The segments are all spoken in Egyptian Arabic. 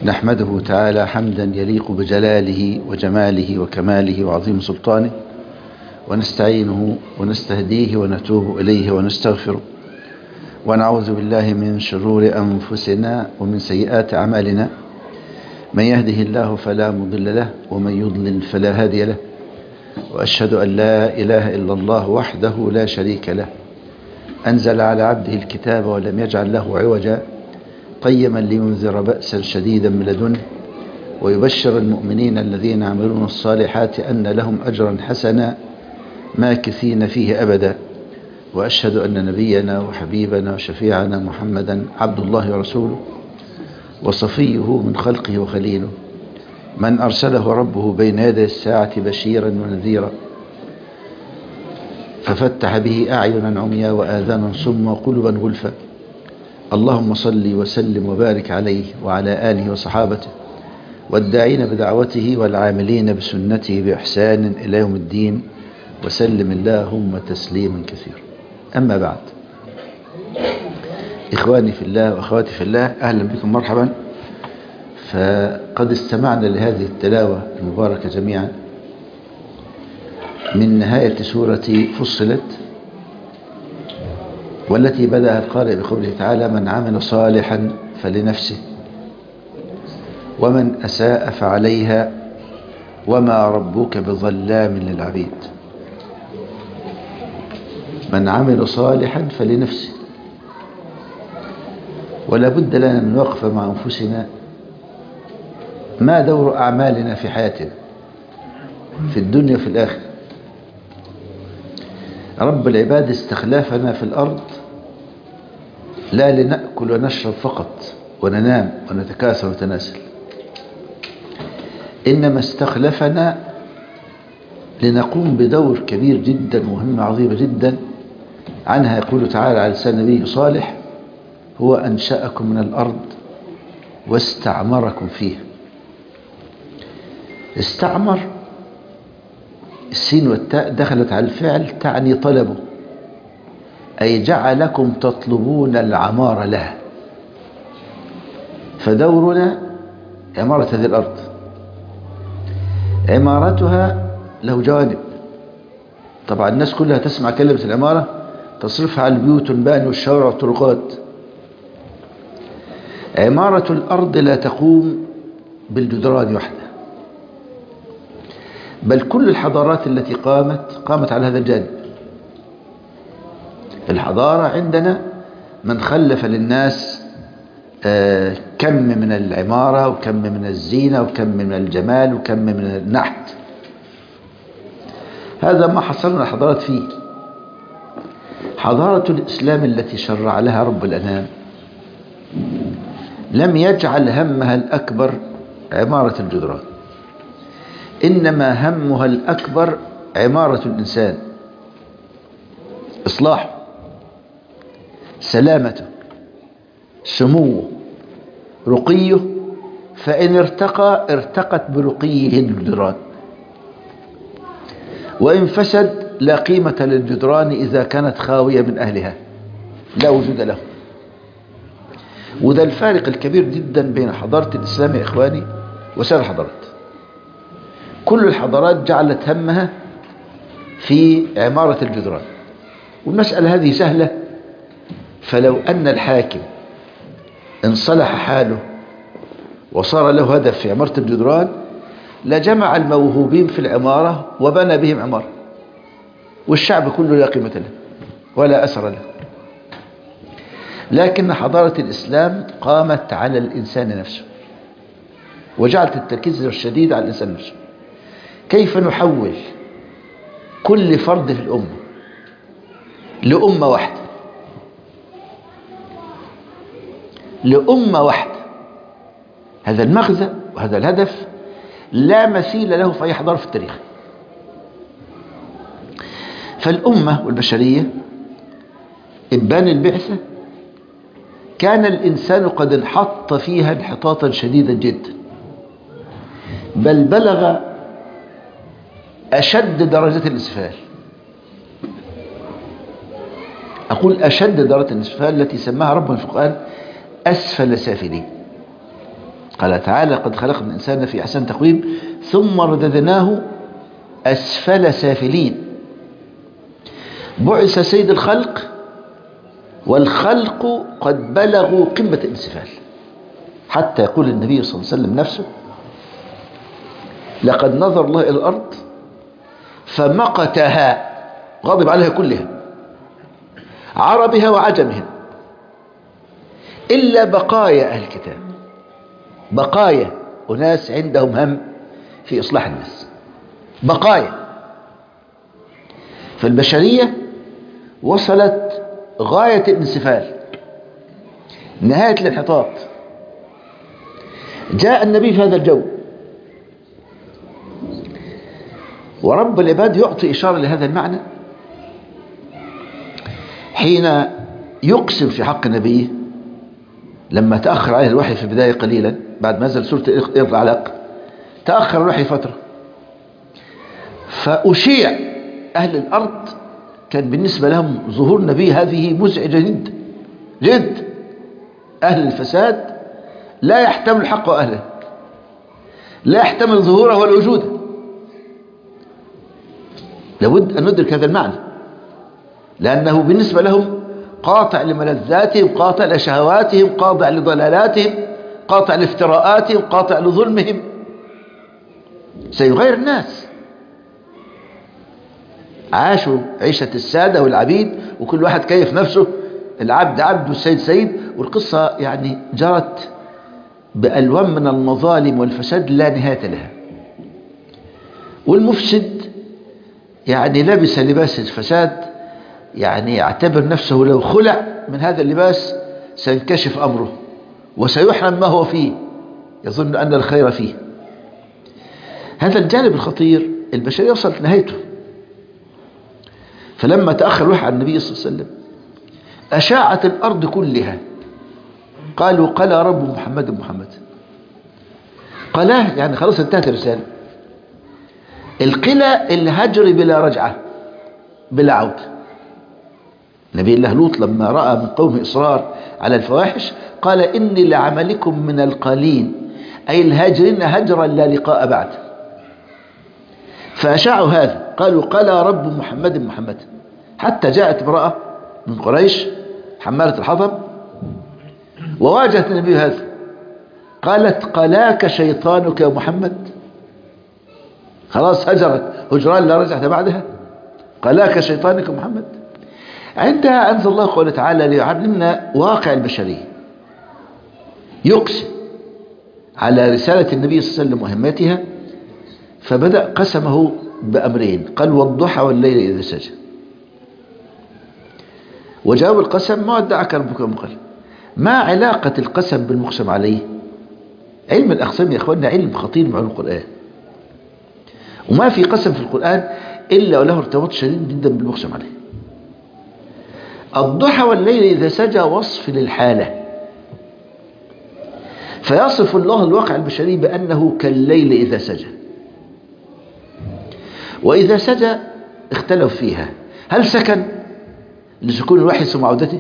نحمده تعالى حمدا يليق بجلاله وجماله وكماله وعظيم سلطانه ونستعينه ونستهديه ونتوب إليه ونستغفره ونعوذ بالله من شرور أنفسنا ومن سيئات أعمالنا من يهده الله فلا مضل له ومن يضلل فلا هادي له وأشهد أن لا إله إلا الله وحده لا شريك له أنزل على عبده الكتاب ولم يجعل له عوجا قيما لينذر بأسا شديدا من لدنه ويبشر المؤمنين الذين يعملون الصالحات أن لهم أجرا حسنا ماكثين فيه أبدا وأشهد أن نبينا وحبيبنا وشفيعنا محمدا عبد الله ورسوله وصفيه من خلقه وخليله من أرسله ربه بين يدي الساعة بشيرا ونذيرا ففتح به أعينا عميا وآذانا صما وقلوبا غلفا اللهم صل وسلم وبارك عليه وعلى آله وصحابته والداعين بدعوته والعاملين بسنته بإحسان إلى يوم الدين وسلم اللهم تسليما كثيرا أما بعد إخواني في الله وأخواتي في الله أهلا بكم مرحبا فقد استمعنا لهذه التلاوة المباركة جميعا من نهاية سورة فصلت والتي بدأ القارئ بقوله تعالى من عمل صالحا فلنفسه ومن أساء فعليها وما ربك بظلام للعبيد من عمل صالحا فلنفسه ولا بد لنا من وقف مع أنفسنا ما دور أعمالنا في حياتنا في الدنيا وفي الآخرة رب العباد استخلافنا في الأرض لا لنأكل ونشرب فقط وننام ونتكاثر ونتناسل إنما استخلفنا لنقوم بدور كبير جدا مهمة عظيمة جدا عنها يقول تعالى على لسان نبيه صالح هو أنشأكم من الأرض واستعمركم فيها استعمر السين والتاء دخلت على الفعل تعني طلبه أي جعلكم تطلبون العمار لها فدورنا عمارة هذه الأرض عمارتها له جوانب طبعا الناس كلها تسمع كلمة العمارة تصرفها على البيوت والمباني والشوارع والطرقات عمارة الأرض لا تقوم بالجدران وحدها بل كل الحضارات التي قامت قامت على هذا الجانب الحضارة عندنا من خلف للناس كم من العمارة وكم من الزينة وكم من الجمال وكم من النحت هذا ما حصلنا الحضارات فيه حضارة الإسلام التي شرع لها رب الأنام لم يجعل همها الأكبر عمارة الجدران إنما همها الأكبر عمارة الإنسان إصلاحه سلامته سموه رقيه فإن ارتقى ارتقت برقيه الجدران وإن فسد لا قيمة للجدران إذا كانت خاوية من أهلها لا وجود له وده الفارق الكبير جدا بين حضارة الإسلام يا إخواني وسائر الحضارات كل الحضارات جعلت همها في عمارة الجدران والمسألة هذه سهلة فلو أن الحاكم انصلح حاله وصار له هدف في عمارة الجدران لجمع الموهوبين في العمارة وبنى بهم عمارة والشعب كله لا قيمة له ولا أثر له لكن حضارة الإسلام قامت على الإنسان نفسه وجعلت التركيز الشديد على الإنسان نفسه كيف نحول كل فرد في الأمة لأمة واحدة لأمة واحدة هذا المغزى وهذا الهدف لا مثيل له في أي حضارة في التاريخ فالأمة والبشرية إبان البعثة كان الإنسان قد انحط فيها انحطاطا شديدا جدا بل بلغ أشد درجة الإسفال أقول أشد درجة الإسفال التي سماها ربنا في القرآن أسفل سافلين قال تعالى قد خلقنا الإنسان في أحسن تقويم ثم رددناه أسفل سافلين بعث سيد الخلق والخلق قد بلغوا قمة الانسفال حتى يقول النبي صلى الله عليه وسلم نفسه لقد نظر الله إلى الأرض فمقتها غضب عليها كلها عربها وعجمها إلا بقايا أهل الكتاب بقايا أناس عندهم هم في إصلاح الناس بقايا فالبشرية وصلت غاية الانسفال نهاية الانحطاط جاء النبي في هذا الجو ورب العباد يعطي إشارة لهذا المعنى حين يقسم في حق نبيه لما تأخر عليه الوحي في البداية قليلا بعد ما نزل سورة العلق تأخر الوحي فترة فأشيع أهل الأرض كان بالنسبة لهم ظهور النبي هذه مزعجة جدا جد أهل الفساد لا يحتمل الحق وأهله لا يحتمل ظهوره ولا وجوده لابد أن ندرك هذا المعنى لأنه بالنسبة لهم قاطع لملذاتهم قاطع لشهواتهم قاطع لضلالاتهم قاطع لافتراءاتهم قاطع لظلمهم سيغير الناس عاشوا عيشة السادة والعبيد وكل واحد كيف نفسه العبد عبد والسيد سيد والقصة يعني جرت بألوان من المظالم والفساد لا نهاية لها والمفسد يعني لبس لباس الفساد يعني يعتبر نفسه لو خلع من هذا اللباس سينكشف أمره وسيحرم ما هو فيه يظن أن الخير فيه هذا الجانب الخطير البشرية وصلت نهايته فلما تأخر الوحي عن النبي صلى الله عليه وسلم أشاعت الأرض كلها قالوا قال رب محمد محمد قلاه يعني خلاص انتهت الرسالة القلى الهجر بلا رجعة بلا عودة نبي الله لوط لما رأى من قوم إصرار على الفواحش قال إني لعملكم من القليل أي الهاجرين هجرا لا لقاء بعد فأشاعوا هذا قالوا قال رب محمد محمد حتى جاءت امرأة من قريش حمالة الحطب وواجهت النبي هذا قالت قلاك شيطانك يا محمد خلاص هجرت هجران لا رجعت بعدها قلاك شيطانك محمد عندها أنزل الله قوله تعالى ليعلمنا واقع البشرية يقسم على رسالة النبي صلى الله عليه وسلم وهمتها فبدأ قسمه بأمرين قال والضحى والليل إذا سجى وجاوب القسم ما ودعك ربك مقل ما علاقة القسم بالمقسم عليه علم الأقسام يا أخواننا علم خطير مع القرآن وما في قسم في القرآن إلا وله ارتباط شديد جدا بالمقسم عليه الضحى والليل إذا سجى وصف للحالة فيصف الله الواقع البشري بأنه كالليل إذا سجى وإذا سجى اختلف فيها هل سكن لسكون الوحي ثم عودته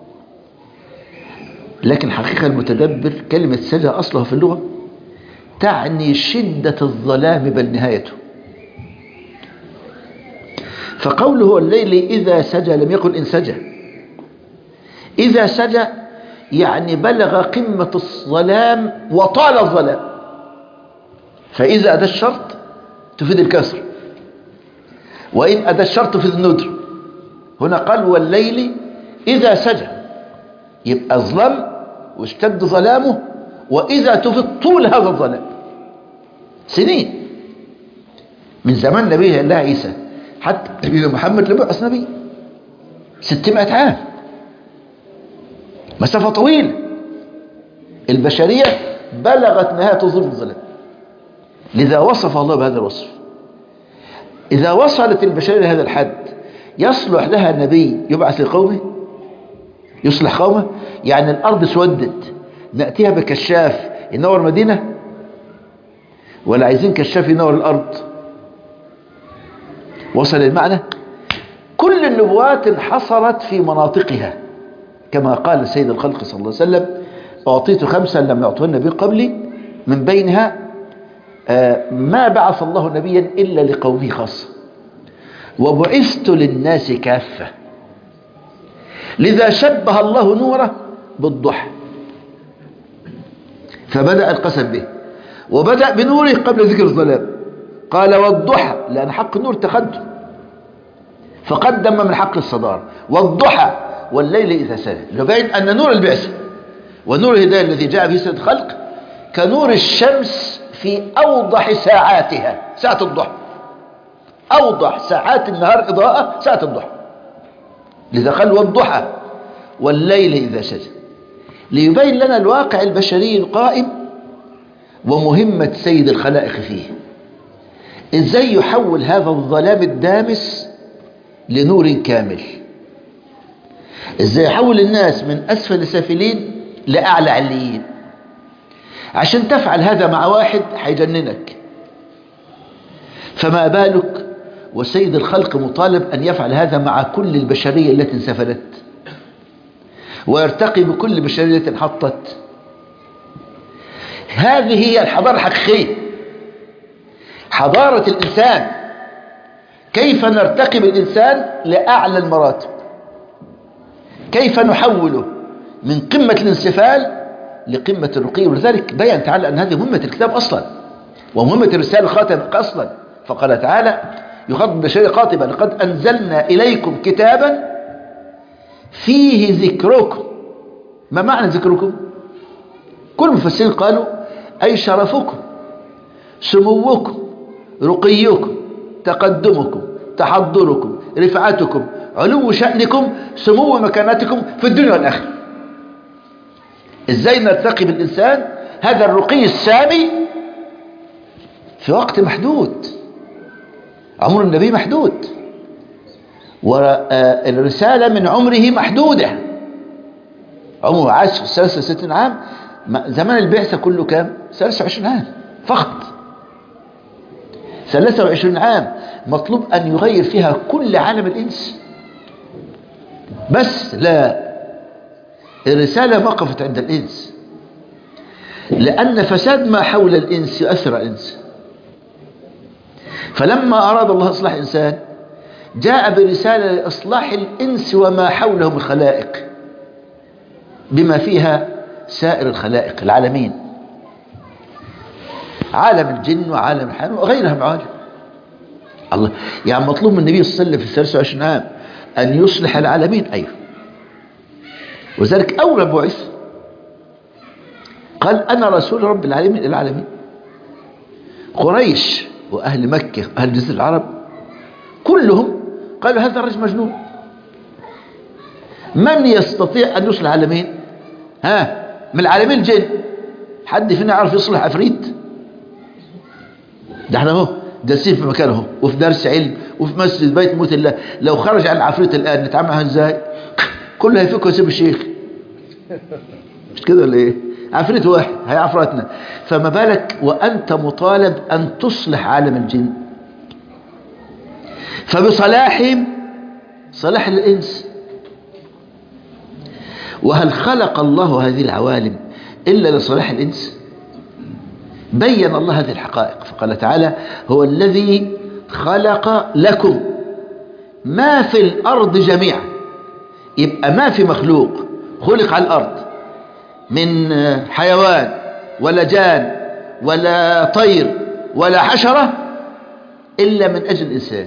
لكن حقيقة المتدبر كلمة سجى أصلها في اللغة تعني شدة الظلام بل نهايته فقوله الليل إذا سجى لم يقل إن سجى إذا سجى يعني بلغ قمة الظلام وطال الظلام فإذا أدى الشرط تفيد الكسر وإن أدى الشرط تفيد الندر هنا قال والليل إذا سجى يبقى ظلم واشتد ظلامه وإذا تفيد طول هذا الظلام سنين من زمان نبي الله عيسى حتى نبينا محمد لم يبعث نبي 600 عام مسافة طويلة البشرية بلغت نهاية ظلم الظلام لذا وصف الله بهذا الوصف إذا وصلت البشرية لهذا الحد يصلح لها نبي يبعث لقومه يصلح قومه يعني الأرض سودت نأتيها بكشاف ينور مدينة ولا عايزين كشاف ينور الأرض وصل المعنى كل النبوات انحصرت في مناطقها كما قال سيد الخلق صلى الله عليه وسلم أعطيت خمسا لم يعطهن نبي قبلي من بينها آه، ما بعث الله نبيا إلا لقومه خاصة وبعثت للناس كافة لذا شبه الله نوره بالضحى فبدأ القسم به وبدأ بنوره قبل ذكر الظلام قال والضحى لأن حق النور تقدم فقدم من حق الصدار والضحى والليل إذا سجى لبين أن نور البعثة ونور الهداية الذي جاء في سنة الخلق كنور الشمس في أوضح ساعاتها ساعة الضحى أوضح ساعات النهار إضاءة ساعة الضحى لذا قال والضحى والليل إذا سجى ليبين لنا الواقع البشري القائم ومهمة سيد الخلائق فيه ازاي يحول هذا الظلام الدامس لنور كامل ازاي يحول الناس من اسفل سافلين لاعلى عليين عشان تفعل هذا مع واحد هيجننك فما بالك وسيد الخلق مطالب ان يفعل هذا مع كل البشرية التي انسفلت ويرتقي بكل البشرية التي انحطت هذه هي الحضارة الحقيقية حضارة الإنسان كيف نرتقي بالإنسان لأعلى المراتب كيف نحوله من قمة الانسفال لقمة الرقي ولذلك بيان تعالى أن هذه مهمة الكتاب أصلا ومهمة الرسالة خاتم أصلا فقال تعالى يخاطب بشرية قاطبة لقد أنزلنا إليكم كتابا فيه ذكركم ما معنى ذكركم كل المفسرين قالوا أي شرفكم سموكم رقيكم تقدمكم تحضركم رفعتكم علو شأنكم سمو مكانتكم في الدنيا والآخرة ازاي نرتقي بالإنسان هذا الرقي السامي في وقت محدود عمر النبي محدود والرسالة من عمره محدودة عمره عاش 63 عام زمان البعثة كله كام 23 عام فقط 23 عام مطلوب أن يغير فيها كل عالم الإنس بس لا الرسالة وقفت عند الإنس لأن فساد ما حول الإنس يؤثر على الإنس فلما أراد الله إصلاح الإنسان جاء برسالة لإصلاح الإنس وما حوله من خلائق بما فيها سائر الخلائق العالمين عالم الجن وعالم الحيوان وغيرها من عالم الله يعني مطلوب من النبي صلى الله عليه وسلم في 23 عام أن يصلح العالمين أيوه وذلك أول بعث قال أنا رسول رب العالمين العالمين قريش وأهل مكة أهل جزيرة العرب كلهم قالوا هذا الرجل مجنون من يستطيع أن يصلح العالمين ها من العالمين الجن حد فينا يعرف يصلح عفريت ده احنا اهو جالسين في مكانه وفي درس علم وفي مسجد بيت موت الله لو خرج عن العفريت الآن نتعامل معاه ازاي كله هيفك ويسيب الشيخ مش كده ولا ايه عفريت واحد هي عفراتنا فما بالك وأنت مطالب أن تصلح عالم الجن فبصلاحهم صلاح الإنس وهل خلق الله هذه العوالم إلا لصلاح الإنس بين الله هذه الحقائق فقال تعالى هو الذي خلق لكم ما في الأرض جميعا يبقى ما في مخلوق خلق على الأرض من حيوان ولا جان ولا طير ولا حشرة إلا من أجل الإنسان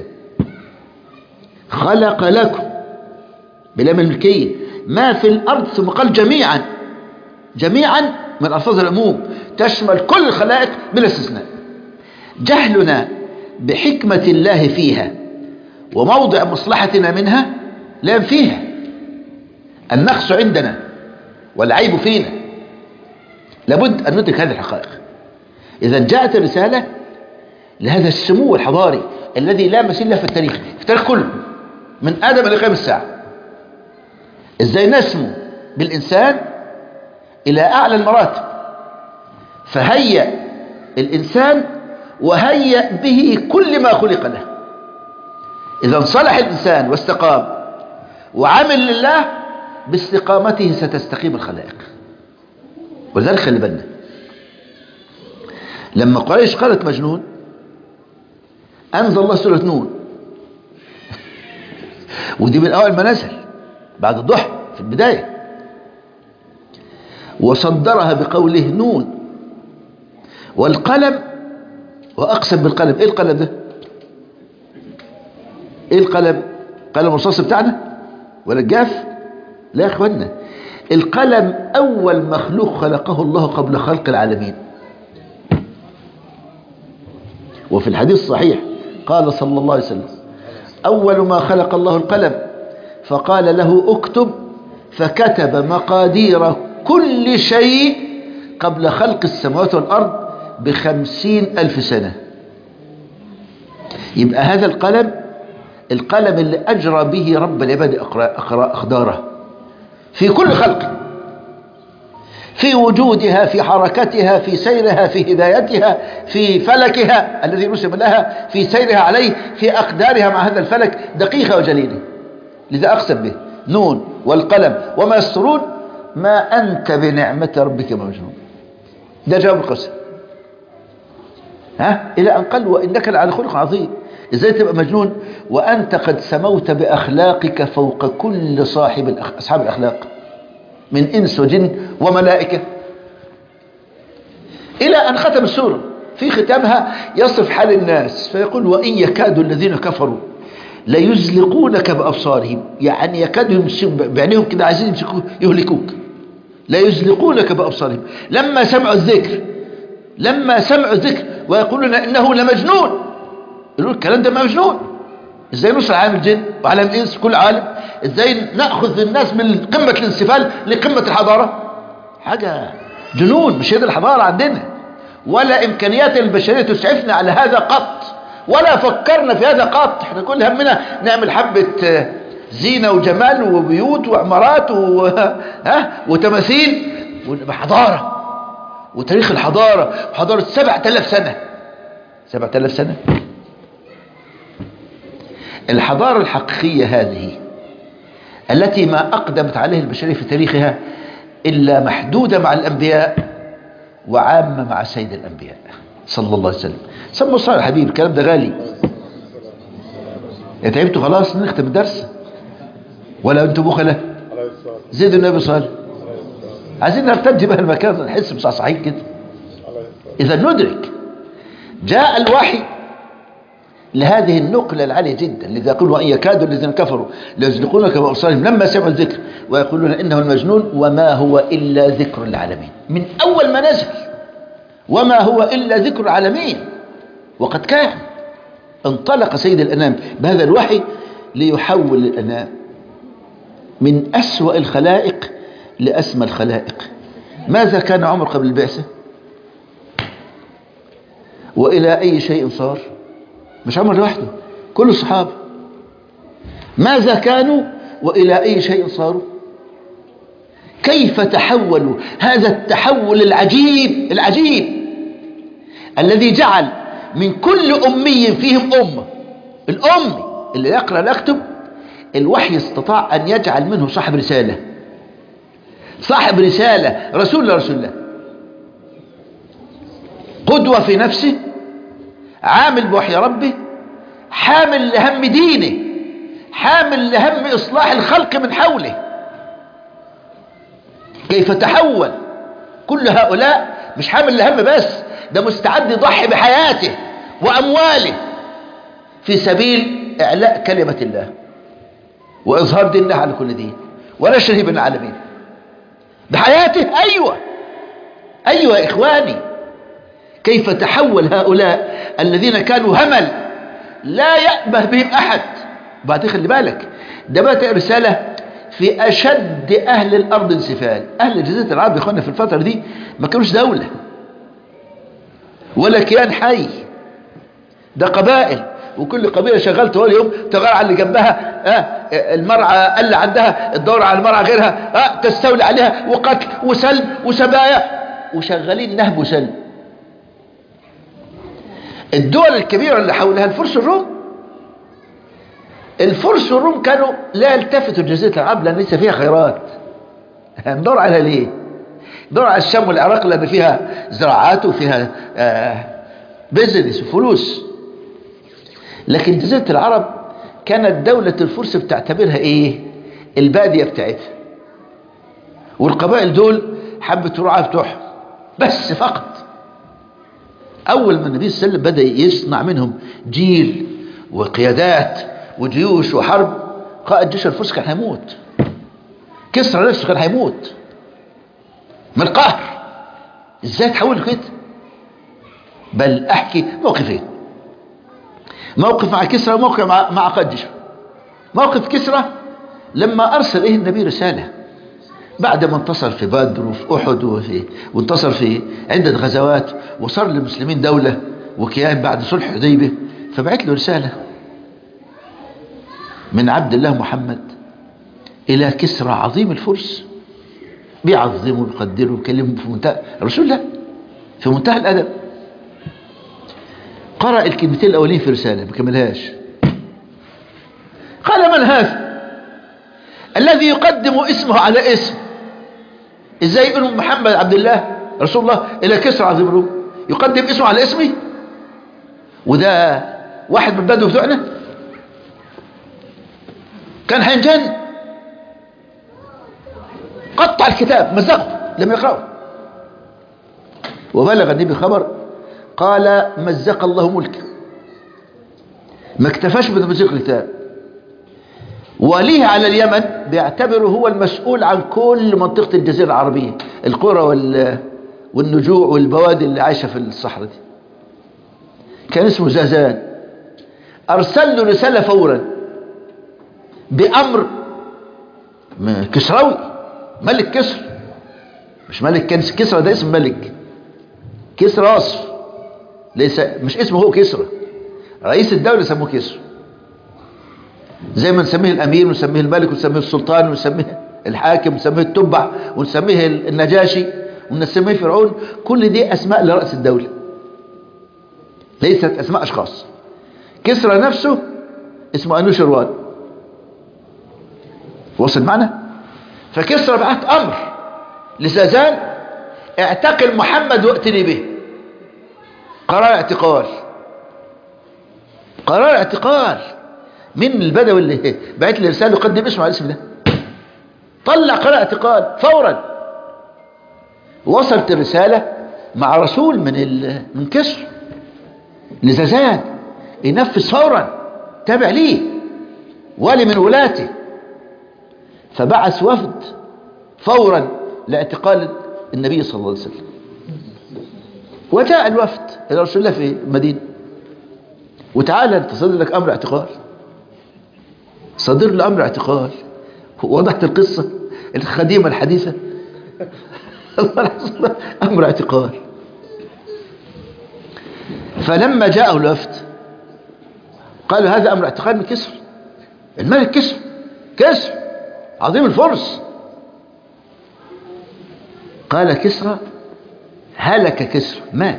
خلق لكم بلام الملكية ما في الأرض ثم قال جميعا جميعا من ألفاظ العموم تشمل كل الخلائق بلا استثناء جهلنا بحكمة الله فيها وموضع مصلحتنا منها لا فيها النقص عندنا والعيب فينا لابد أن ندرك هذه الحقائق إذا جاءت الرسالة لهذا السمو الحضاري الذي لا مثيل له في التاريخ في التاريخ كله من آدم إلى قيام الساعة إزاي نسمو بالإنسان إلى أعلى المراتب فهيأ الإنسان وهيأ به كل ما خلق له إذا صلح الإنسان واستقام وعمل لله باستقامته ستستقيم الخلائق ولذلك خلي بالنا لما قريش قالت مجنون أنزل الله سورة نون ودي من أول ما نزل بعد الضحى في البداية وصدرها بقوله نون والقلم وأقسم بالقلم إيه القلم ده إيه القلم قلم الرصاص بتاعنا ولا الجاف لا يا اخوانا القلم اول مخلوق خلقه الله قبل خلق العالمين وفي الحديث الصحيح قال صلى الله عليه وسلم اول ما خلق الله القلم فقال له اكتب فكتب مقادير كل شيء قبل خلق السماوات والارض بخمسين الف سنة يبقى هذا القلم القلم اللي أجرى به رب العباد أقداره في كل خلق في وجودها في حركتها في سيرها في هدايتها في فلكها الذي رسم لها في سيرها عليه في أقدارها مع هذا الفلك دقيقة وجليلة لذا أقسم به نون والقلم وما يسطرون ما أنت بنعمة ربك مجنون ده جواب القسم ها إلى أن قال وإنك لعلى خلق عظيم ازاي تبقى مجنون وانت قد سموت باخلاقك فوق كل صاحب الأخ... اصحاب الاخلاق من انس وجن وملائكه الى ان ختم السوره في ختامها يصف حال الناس فيقول وان يكاد الذين كفروا ليزلقونك بابصارهم يعني يكادوا يمسكوا بعينيهم كده عايزين يمسكوا يهلكوك لا يزلقونك بابصارهم لما سمعوا الذكر لما سمعوا الذكر ويقولون انه لمجنون يقولوا الكلام ده مجنون ازاي نوصل عالم الجن وعالم الانس كل عالم ازاي ناخذ الناس من قمه الانسفال لقمه الحضاره حاجه جنون مش هي دي الحضاره عندنا ولا امكانيات البشريه تسعفنا على هذا قط ولا فكرنا في هذا قط احنا كل همنا نعمل حبه زينه وجمال وبيوت وعمارات و... ها وتماثيل وحضاره وتاريخ الحضاره وحضاره 7000 سنه 7000 سنه الحضارة الحقيقية هذه التي ما أقدمت عليه البشرية في تاريخها إلا محدودة مع الأنبياء وعامة مع سيد الأنبياء صلى الله عليه وسلم سموا صالح حبيب الكلام ده غالي يا تعبتوا خلاص نختم الدرس ولا أنتم بخلة زيد النبي صالح عايزين نرتدي بقى المكان نحس بصحصحين كده إذا ندرك جاء الوحي لهذه النقلة العالية جدا لذا يقول وإن يكاد الذين كفروا ليزلقونك بأبصارهم لما سمعوا الذكر ويقولون إنه المجنون وما هو إلا ذكر العالمين من أول ما نزل وما هو إلا ذكر العالمين وقد كان انطلق سيد الأنام بهذا الوحي ليحول الأنام من أسوأ الخلائق لأسمى الخلائق ماذا كان عمر قبل البعثة وإلى أي شيء صار مش عمر لوحده كل الصحابة ماذا كانوا وإلى أي شيء صاروا كيف تحولوا هذا التحول العجيب العجيب الذي جعل من كل أمي فيهم أمة الأمي اللي يقرأ ويكتب الوحي استطاع أن يجعل منه صاحب رسالة صاحب رسالة رسول لرسول الله قدوة في نفسه عامل بوحي ربه حامل لهم دينه حامل لهم إصلاح الخلق من حوله كيف تحول كل هؤلاء مش حامل لهم بس ده مستعد يضحي بحياته وأمواله في سبيل إعلاء كلمة الله وإظهار دين الله على كل دين ونشره بين العالمين بحياته أيوة أيوة يا إخواني كيف تحول هؤلاء الذين كانوا همل لا يأبه بهم أحد بعدين خلي بالك ده بقى رسالة في أشد أهل الأرض انسفال أهل جزيرة العرب يا إخوانا في الفترة دي ما كانوش دولة ولا كيان حي ده قبائل وكل قبيلة شغال طول اليوم تغير على اللي جنبها آه المرعى اللي عندها الدور على المرعى غيرها آه تستولي عليها وقتل وسلب وسبايا وشغالين نهب وسلب الدول الكبيرة اللي حولها الفرس والروم الفرس والروم كانوا لا يلتفتوا لجزيرة العرب لأن لسه فيها خيرات هندور عليها ليه يدور على الشام والعراق لأن فيها زراعات وفيها آه بيزنس وفلوس لكن جزيرة العرب كانت دولة الفرس بتعتبرها ايه البادية بتاعتها والقبائل دول حبة رعاة بتوعهم بس فقط أول ما النبي صلى الله عليه وسلم بدأ يصنع منهم جيل وقيادات وجيوش وحرب قائد جيش الفرس كان هيموت كسرى نفسه كان هيموت من القهر ازاي تحول كده بل احكي موقفين موقف مع كسرى وموقف مع, مع قائد جيش موقف كسرى لما ارسل اليه النبي رساله بعد ما انتصر في بدر وفي احد وفي وانتصر في عده غزوات وصار للمسلمين دوله وكيان بعد صلح حديبيه فبعت له رساله من عبد الله محمد الى كسرى عظيم الفرس بيعظمه ويقدره ويكلمه في منتهى الرسول لا في منتهى الادب قرأ الكلمتين الاولين في رساله ما كملهاش قال من هذا الذي يقدم اسمه على اسم ازاي يقول محمد عبد الله رسول الله الى كسرى عظيم الروم يقدم اسمه على اسمي وده واحد من البدو بتوعنا كان هينجن قطع الكتاب مزقه لم يقرأه وبلغ النبي خبر قال مزق الله ملكه ما اكتفاش بتمزيق الكتاب وليه على اليمن بيعتبره هو المسؤول عن كل منطقة الجزيرة العربية القرى وال والنجوع والبوادي اللي عايشة في الصحراء دي كان اسمه زازان أرسل له رسالة فورا بأمر كسروي ملك كسر مش ملك كسرى ده اسم ملك كسرى وصف ليس مش اسمه هو كسرى رئيس الدولة يسموه كسرى زي ما نسميه الأمير ونسميه الملك ونسميه السلطان ونسميه الحاكم ونسميه التبع ونسميه النجاشي ونسميه فرعون كل دي أسماء لرأس الدولة ليست أسماء أشخاص كسرى نفسه اسمه أنوشروان وصل معنا فكسرى بعت أمر لزازان اعتقل محمد وائتني به قرار اعتقال قرار اعتقال من البدوي اللي بعت لي رساله قدم اسمه على الاسم ده طلع قرار اعتقال فورا وصلت الرسالة مع رسول من من كسر لزازان ينفذ فورا تابع ليه ولي من ولاته فبعث وفد فورا لاعتقال النبي صلى الله عليه وسلم وجاء الوفد إلى رسول الله في المدينة وتعالى تصدر لك أمر اعتقال صدر له أمر اعتقال وضحت القصة الخديمة الحديثة أمر اعتقال فلما جاءه الوفد قالوا هذا أمر اعتقال من كسر الملك كسر كسر عظيم الفرس قال كسرى هلك كسرى مات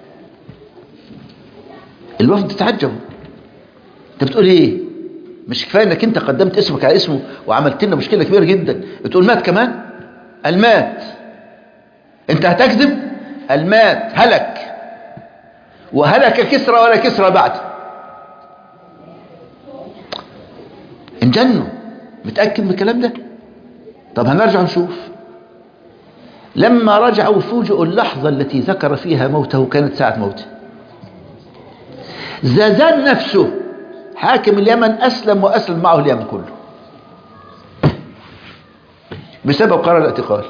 الوفد تعجبوا انت بتقول ايه مش كفايه انك انت قدمت اسمك على اسمه وعملت لنا مشكله كبيره جدا بتقول مات كمان المات انت هتكذب المات هلك وهلك كسرى ولا كسرى بعد انجنوا متأكد من الكلام ده طب هنرجع نشوف لما رجعوا فوجئوا اللحظة التي ذكر فيها موته كانت ساعة موته زازان نفسه حاكم اليمن أسلم وأسلم معه اليمن كله بسبب قرار الاعتقال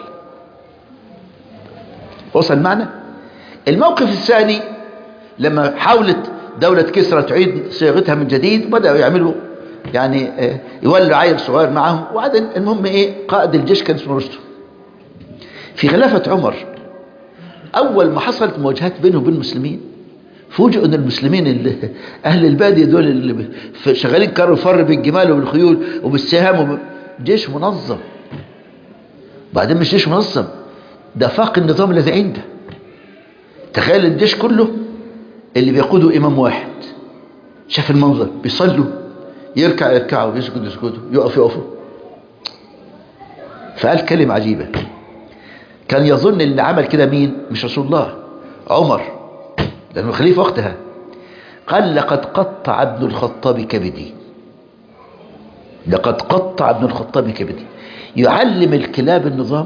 وصل معنا الموقف الثاني لما حاولت دولة كسرى تعيد صياغتها من جديد بدأوا يعملوا يعني يولوا عيل صغير معهم وبعدين المهم ايه قائد الجيش كان اسمه رستم في خلافة عمر اول ما حصلت مواجهات بينه وبين المسلمين فوجئوا ان المسلمين اللي اهل البادية دول اللي شغالين كانوا فر بالجمال وبالخيول وبالسهام وب... جيش منظم بعدين مش جيش منظم ده فاق النظام الذي عنده تخيل الجيش كله اللي بيقوده امام واحد شاف المنظر بيصلوا يركع يركعوا يسجد يسجدوا يقف يقفوا فقال كلمة عجيبة كان يظن ان اللي عمل كده مين مش رسول الله عمر لانه خليفه وقتها قال لقد قطع ابن الخطاب كبدي لقد قطع ابن الخطاب كبدي يعلم الكلاب النظام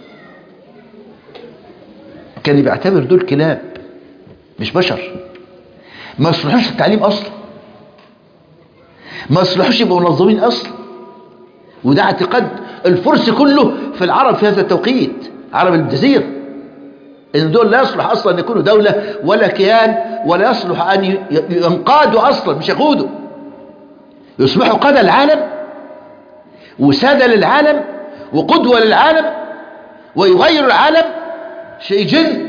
كان بيعتبر دول كلاب مش بشر ما يصلحوش التعليم اصلا ما يصلحوش يبقوا منظمين اصلا وده اعتقاد الفرس كله في العرب في هذا التوقيت عرب الجزيرة ان دول لا يصلح اصلا ان يكونوا دولة ولا كيان ولا يصلح ان ينقادوا اصلا مش يقودوا يصبحوا قادة العالم وسادة للعالم وقدوة للعالم ويغير العالم شيء جن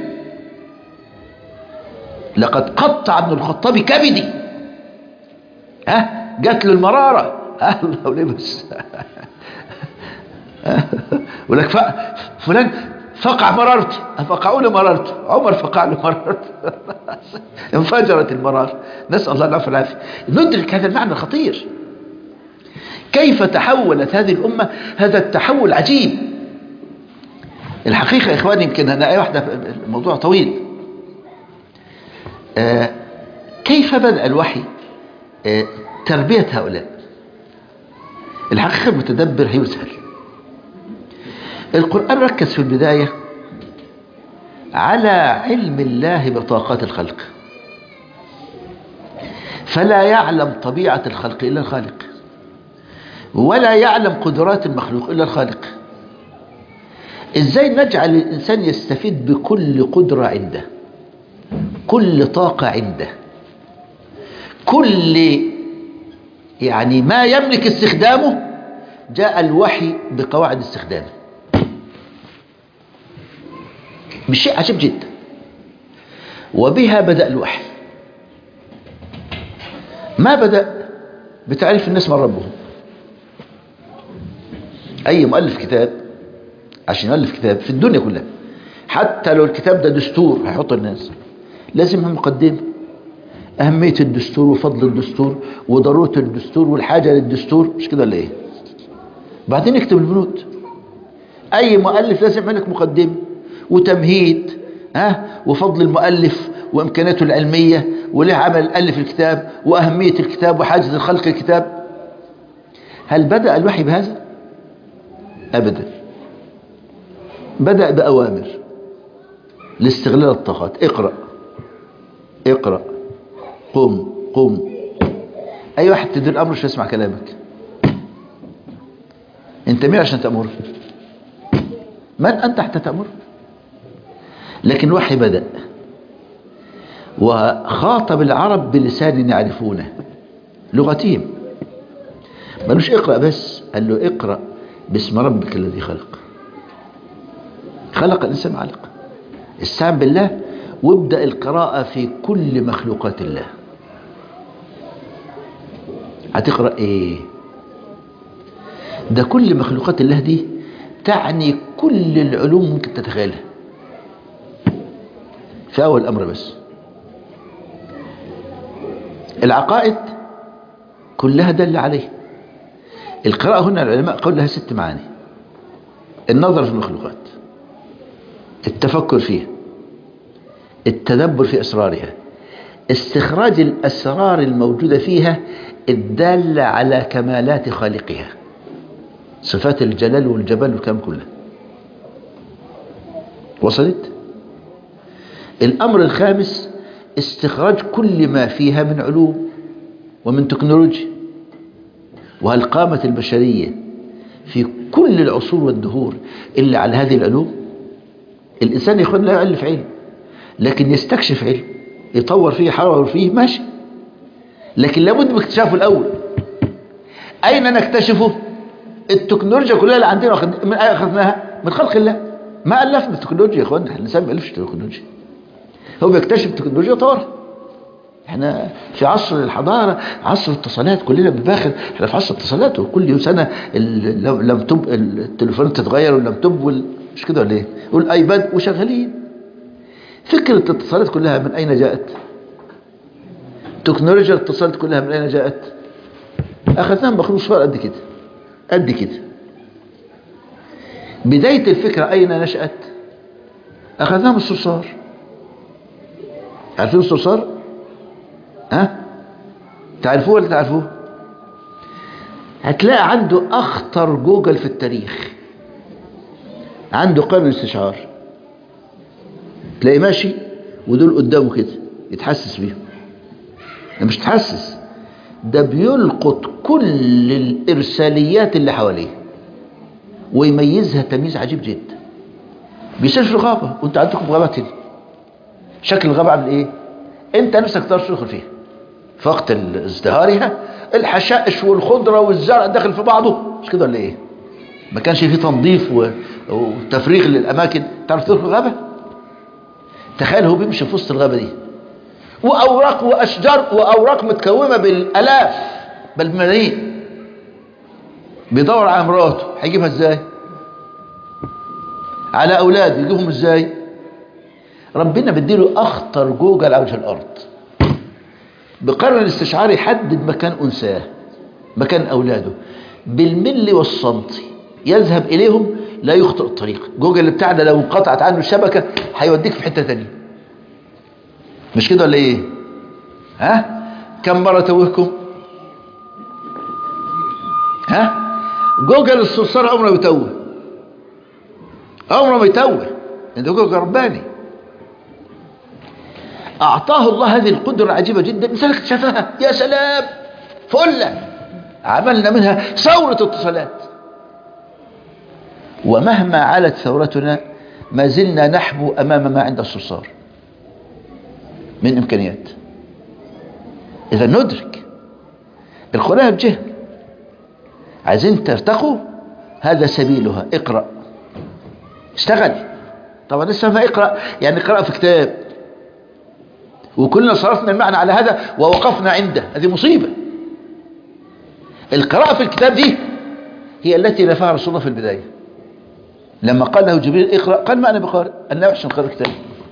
لقد قطع ابن الخطاب كبدي ها جات له المرارة ها وليه بس ولك ف... فلان فقع مرارتي فقعوا له مرارته عمر فقع له مرارته انفجرت المرار نسأل الله العفو والعافية ندرك هذا المعنى الخطير كيف تحولت هذه الأمة هذا التحول عجيب الحقيقة يا إخواني يمكن أنا أي واحدة الموضوع طويل آه كيف بدأ الوحي آه تربية هؤلاء الحقيقة المتدبر هيسهل القرآن ركز في البداية على علم الله بطاقات الخلق فلا يعلم طبيعة الخلق إلا الخالق ولا يعلم قدرات المخلوق إلا الخالق إزاي نجعل الإنسان يستفيد بكل قدرة عنده كل طاقة عنده كل يعني ما يملك استخدامه جاء الوحي بقواعد استخدامه بشيء عجيب جدا وبها بدأ الوحي ما بدأ بتعريف الناس من ربهم أي مؤلف كتاب عشان يؤلف كتاب في الدنيا كلها حتى لو الكتاب ده دستور هيحط الناس لازم مقدمه أهمية الدستور وفضل الدستور وضرورة الدستور والحاجة للدستور مش كده ولا إيه بعدين يكتب البنود أي مؤلف لازم يعمل لك مقدمة وتمهيد ها وفضل المؤلف وإمكاناته العلمية وليه عمل ألف الكتاب وأهمية الكتاب وحاجة الخلق الكتاب هل بدأ الوحي بهذا؟ أبدا بدأ بأوامر لاستغلال الطاقات اقرأ اقرأ قم قم أي واحد تدير أمر مش يسمع كلامك أنت مين عشان تأمر من أنت حتى تأمر لكن الوحي بدأ وخاطب العرب بلسان يعرفونه لغتهم ملوش اقرأ بس قال له اقرأ باسم ربك الذي خلق خلق الإنسان علق استعن بالله وابدأ القراءة في كل مخلوقات الله هتقرأ ايه ده كل مخلوقات الله دي تعني كل العلوم ممكن تتخيلها في أول الأمر بس العقائد كلها دل عليه القراءة هنا العلماء قول لها ست معاني النظر في المخلوقات التفكر فيها التدبر في أسرارها استخراج الأسرار الموجودة فيها الدالة على كمالات خالقها صفات الجلال والجبال والكلام كله وصلت الأمر الخامس استخراج كل ما فيها من علوم ومن تكنولوجيا وهل قامت البشرية في كل العصور والدهور إلا على هذه العلوم الإنسان يخون لا يعلف علم لكن يستكشف علم يطور فيه يحرر فيه ماشي لكن لابد من اكتشافه الأول أين نكتشفه التكنولوجيا كلها اللي عندنا من أخذناها من خلق الله ما ألفنا التكنولوجيا يا إخوانا الإنسان ما ألفش التكنولوجيا هو بيكتشف التكنولوجيا وطورها احنا في عصر الحضارة عصر الاتصالات كلنا بنباخر احنا في عصر الاتصالات وكل سنة لم تب التليفونات تتغير ولم تب مش كده ولا ايه والايباد وشغالين فكرة الاتصالات كلها من اين جاءت تكنولوجيا الاتصالات كلها من اين جاءت اخذناها مخلوق صغير قد كده قد كده بداية الفكرة اين نشأت اخذناه من الصرصار عارفين الصرصار ها تعرفوه ولا تعرفوه هتلاقي عنده اخطر جوجل في التاريخ عنده قرن استشعار تلاقي ماشي ودول قدامه كده يتحسس بيهم ده مش تحسس ده بيلقط كل الارساليات اللي حواليه ويميزها تمييز عجيب جدا بيسير في الغابة وانت عندكم غابات هنا شكل الغابة عامل ايه انت نفسك تقدر تدخل فيها في وقت ازدهارها الحشائش والخضرة والزرع داخل في بعضه مش كده ولا ايه ما كانش فيه تنظيف و... وتفريغ للاماكن تعرف تدخل الغابة تخيل هو بيمشي في وسط الغابة دي واوراق واشجار واوراق متكومة بالالاف بل بالملايين بيدور على مراته هيجيبها ازاي على اولاده يجيبهم ازاي ربنا بديله اخطر جوجل على وجه الارض بقرر الاستشعار يحدد مكان انثاه مكان اولاده بالملي والسنتي يذهب اليهم لا يخطئ الطريق جوجل اللي بتاعنا لو انقطعت عنه الشبكه هيوديك في حته ثانيه مش كده ولا ايه ها كم مره توهكم ها جوجل الصرصار عمره ما يتوه عمره ما يتوه ده جوجل رباني أعطاه الله هذه القدرة العجيبة جدا مثال اكتشفها يا سلام فلة عملنا منها ثورة اتصالات ومهما علت ثورتنا ما زلنا نحبو أمام ما عند الصرصار من إمكانيات إذا ندرك القرآن بجهل عايزين ترتقوا هذا سبيلها اقرأ اشتغل طبعا لسه ما اقرأ يعني اقرأ في كتاب وكلنا صرفنا المعنى على هذا ووقفنا عنده هذه مصيبة القراءة في الكتاب دي هي التي نفاها رسول الله في البداية لما قال له جبريل اقرأ قال ما أنا بقارئ أنا أحسن قراءة كتاب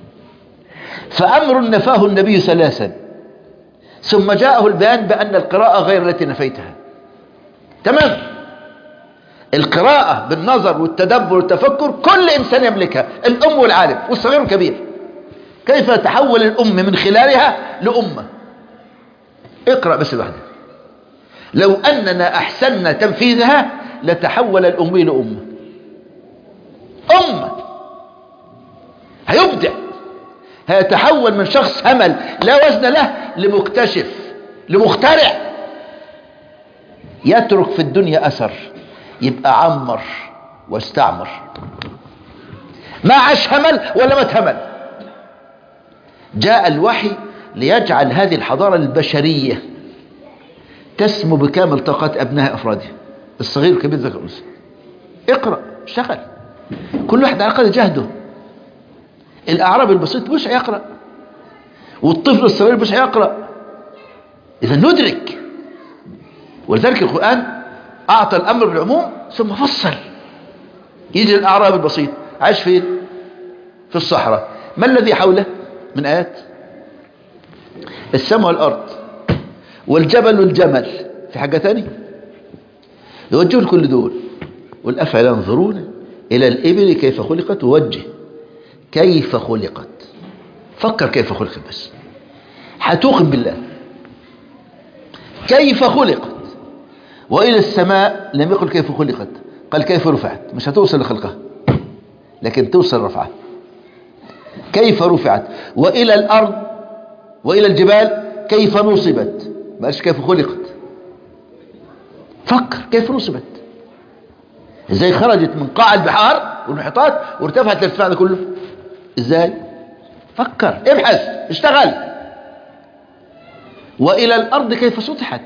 فأمر نفاه النبي ثلاثا ثم جاءه البيان بأن القراءة غير التي نفيتها تمام القراءة بالنظر والتدبر والتفكر كل إنسان يملكها الأم والعالم والصغير والكبير كيف تحول الأم من خلالها لأمة اقرأ بس لوحدها لو أننا أحسننا تنفيذها لتحول الأمي لأمة أمة هيبدع هيتحول من شخص همل لا وزن له لمكتشف لمخترع يترك في الدنيا أثر يبقى عمر واستعمر ما عاش همل ولا ما اتهمل جاء الوحي ليجعل هذه الحضارة البشرية تسمو بكامل طاقات أبناء أفرادها الصغير والكبير ذكر الأنثى اقرأ اشتغل كل واحد على قدر جهده الأعراب البسيط مش هيقرأ والطفل الصغير مش هيقرأ إذا ندرك ولذلك القرآن أعطى الأمر بالعموم ثم فصل يجي الأعراب البسيط عايش فين في الصحراء ما الذي حوله من آيات السماء والأرض والجبل والجمل في حاجة تانية يوجهوا كل دول والأفعل ينظرون إلى الإبل كيف خلقت ووجه كيف خلقت فكر كيف خلقت بس هتوقن بالله كيف خلقت وإلى السماء لم يقل كيف خلقت قال كيف رفعت مش هتوصل لخلقها لكن توصل رفعها كيف رفعت وإلى الأرض وإلى الجبال كيف نصبت ما قالش كيف خلقت فكر كيف نصبت ازاي خرجت من قاع البحار والمحيطات وارتفعت الارتفاع ده كله ازاي فكر ابحث اشتغل والى الارض كيف سطحت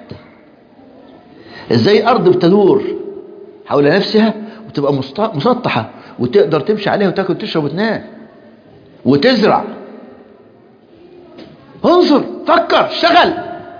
ازاي ارض بتدور حول نفسها وتبقى مسطحة وتقدر تمشي عليها وتاكل وتشرب وتنام وتزرع انظر فكر اشتغل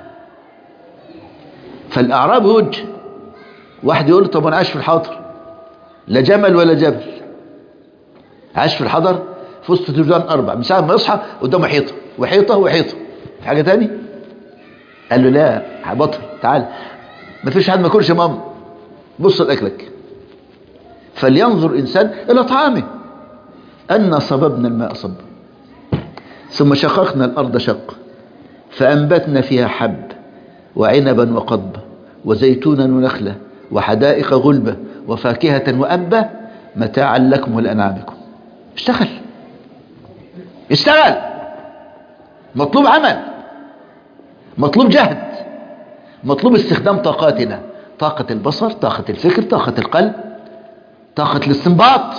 فالاعراب يوجه واحد يقول طب انا عايش في الحاضر لا جمل ولا جبل عايش في الحضر في وسط تلفزيون اربع من ساعه ما يصحى قدامه حيطه وحيطه وحيطه في حاجه تاني قال له لا هبطل تعال ما فيش حد ما ياكلش ماما بص لاكلك فلينظر انسان الى طعامه أن صببنا الماء صبا ثم شققنا الأرض شق فأنبتنا فيها حب وعنبا وقضبا وزيتونا ونخلة وحدائق غلبة وفاكهة وأبا متاعا لكم ولأنعامكم اشتغل اشتغل مطلوب عمل مطلوب جهد مطلوب استخدام طاقاتنا طاقة البصر طاقة الفكر طاقة القلب طاقة الاستنباط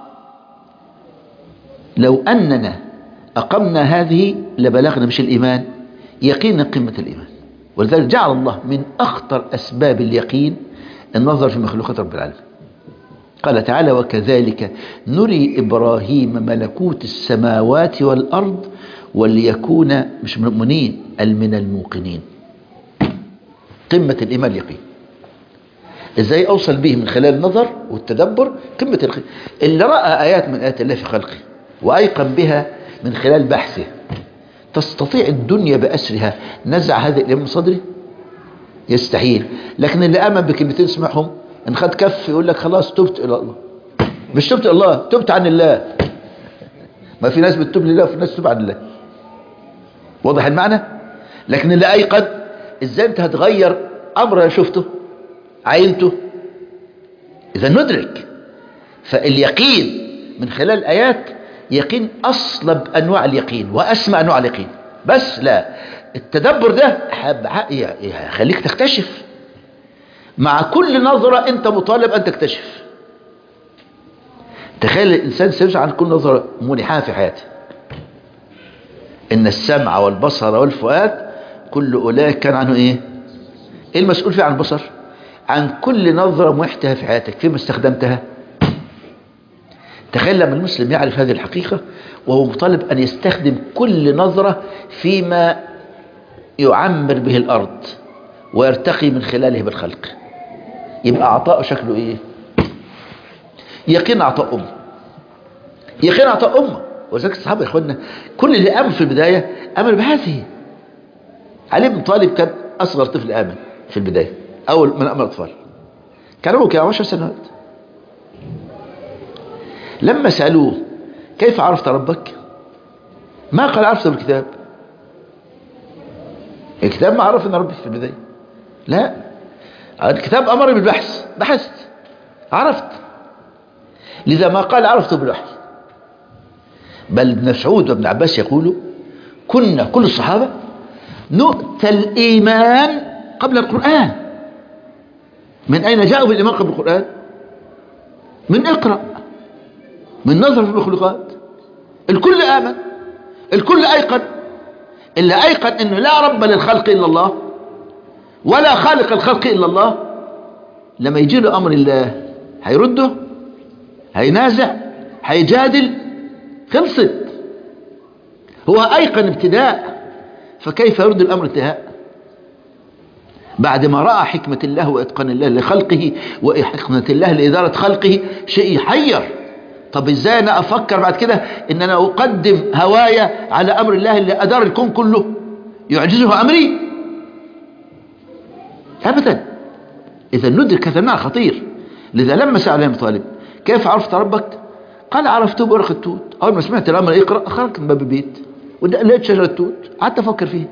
لو أننا أقمنا هذه لبلغنا مش الإيمان يقينا قمة الإيمان ولذلك جعل الله من أخطر أسباب اليقين النظر في مخلوقات رب العالمين قال تعالى وكذلك نري إبراهيم ملكوت السماوات والأرض وليكون مش من المؤمنين بل من الموقنين قمة الإيمان اليقين ازاي اوصل به من خلال النظر والتدبر قمة اليقين اللي رأى آيات من آيات الله في خلقه وأيقن بها من خلال بحثه تستطيع الدنيا بأسرها نزع هذا الإيمان من صدره يستحيل لكن اللي آمن بكلمتين سمعهم ان خد كف يقول لك خلاص تبت إلى الله مش تبت إلى الله تبت عن الله ما في ناس بتتوب لله وفي ناس تتوب عن الله واضح المعنى لكن اللي أيقن ازاي انت هتغير أمر شفته عينته إذا ندرك فاليقين من خلال الآيات يقين أصلب أنواع اليقين وأسمى أنواع اليقين بس لا التدبر ده يخليك تكتشف مع كل نظرة أنت مطالب أن تكتشف تخيل الإنسان سيرجع عن كل نظرة منحة في حياته إن السمع والبصر والفؤاد كل أولئك كان عنه إيه إيه المسؤول فيه عن البصر عن كل نظرة محتها في حياتك فيما استخدمتها تخيل لما المسلم يعرف هذه الحقيقة وهو مطالب أن يستخدم كل نظرة فيما يعمر به الأرض ويرتقي من خلاله بالخلق يبقى عطاءه شكله إيه يقين عطاء أمه يقين عطاء أمه وذلك الصحابة يا إخواننا كل اللي آمن في البداية آمن بهذه علي بن طالب كان أصغر طفل آمن في البداية أول من أمر الأطفال كان عمره كان 10 سنوات لما سألوه كيف عرفت ربك ما قال عرفت بالكتاب الكتاب ما عرف ان ربي في البداية لا الكتاب أمر بالبحث بحثت عرفت لذا ما قال عرفت بالوحي بل ابن مسعود وابن عباس يقولوا كنا كل الصحابة نؤتى الإيمان قبل القرآن من أين جاءوا بالإيمان قبل القرآن من اقرأ من نظر في المخلوقات الكل آمن الكل أيقن اللي أيقن أنه لا رب للخلق إلا الله ولا خالق الخلق إلا الله لما يجي له أمر الله هيرده هينازع هيجادل خلصت هو أيقن ابتداء فكيف يرد الأمر انتهاء بعد ما رأى حكمة الله وإتقان الله لخلقه وحكمة الله لإدارة خلقه شيء يحير طب ازاي انا افكر بعد كده ان انا اقدم هوايا على امر الله اللي ادار الكون كله يعجزه امري ابدا اذا ندرك هذا المعنى خطير لذا لما سأل ابن طالب كيف عرفت ربك قال عرفته بورق التوت اول ما سمعت الامر اقرا خرجت من باب البيت ولقيت شجره توت قعدت افكر فيها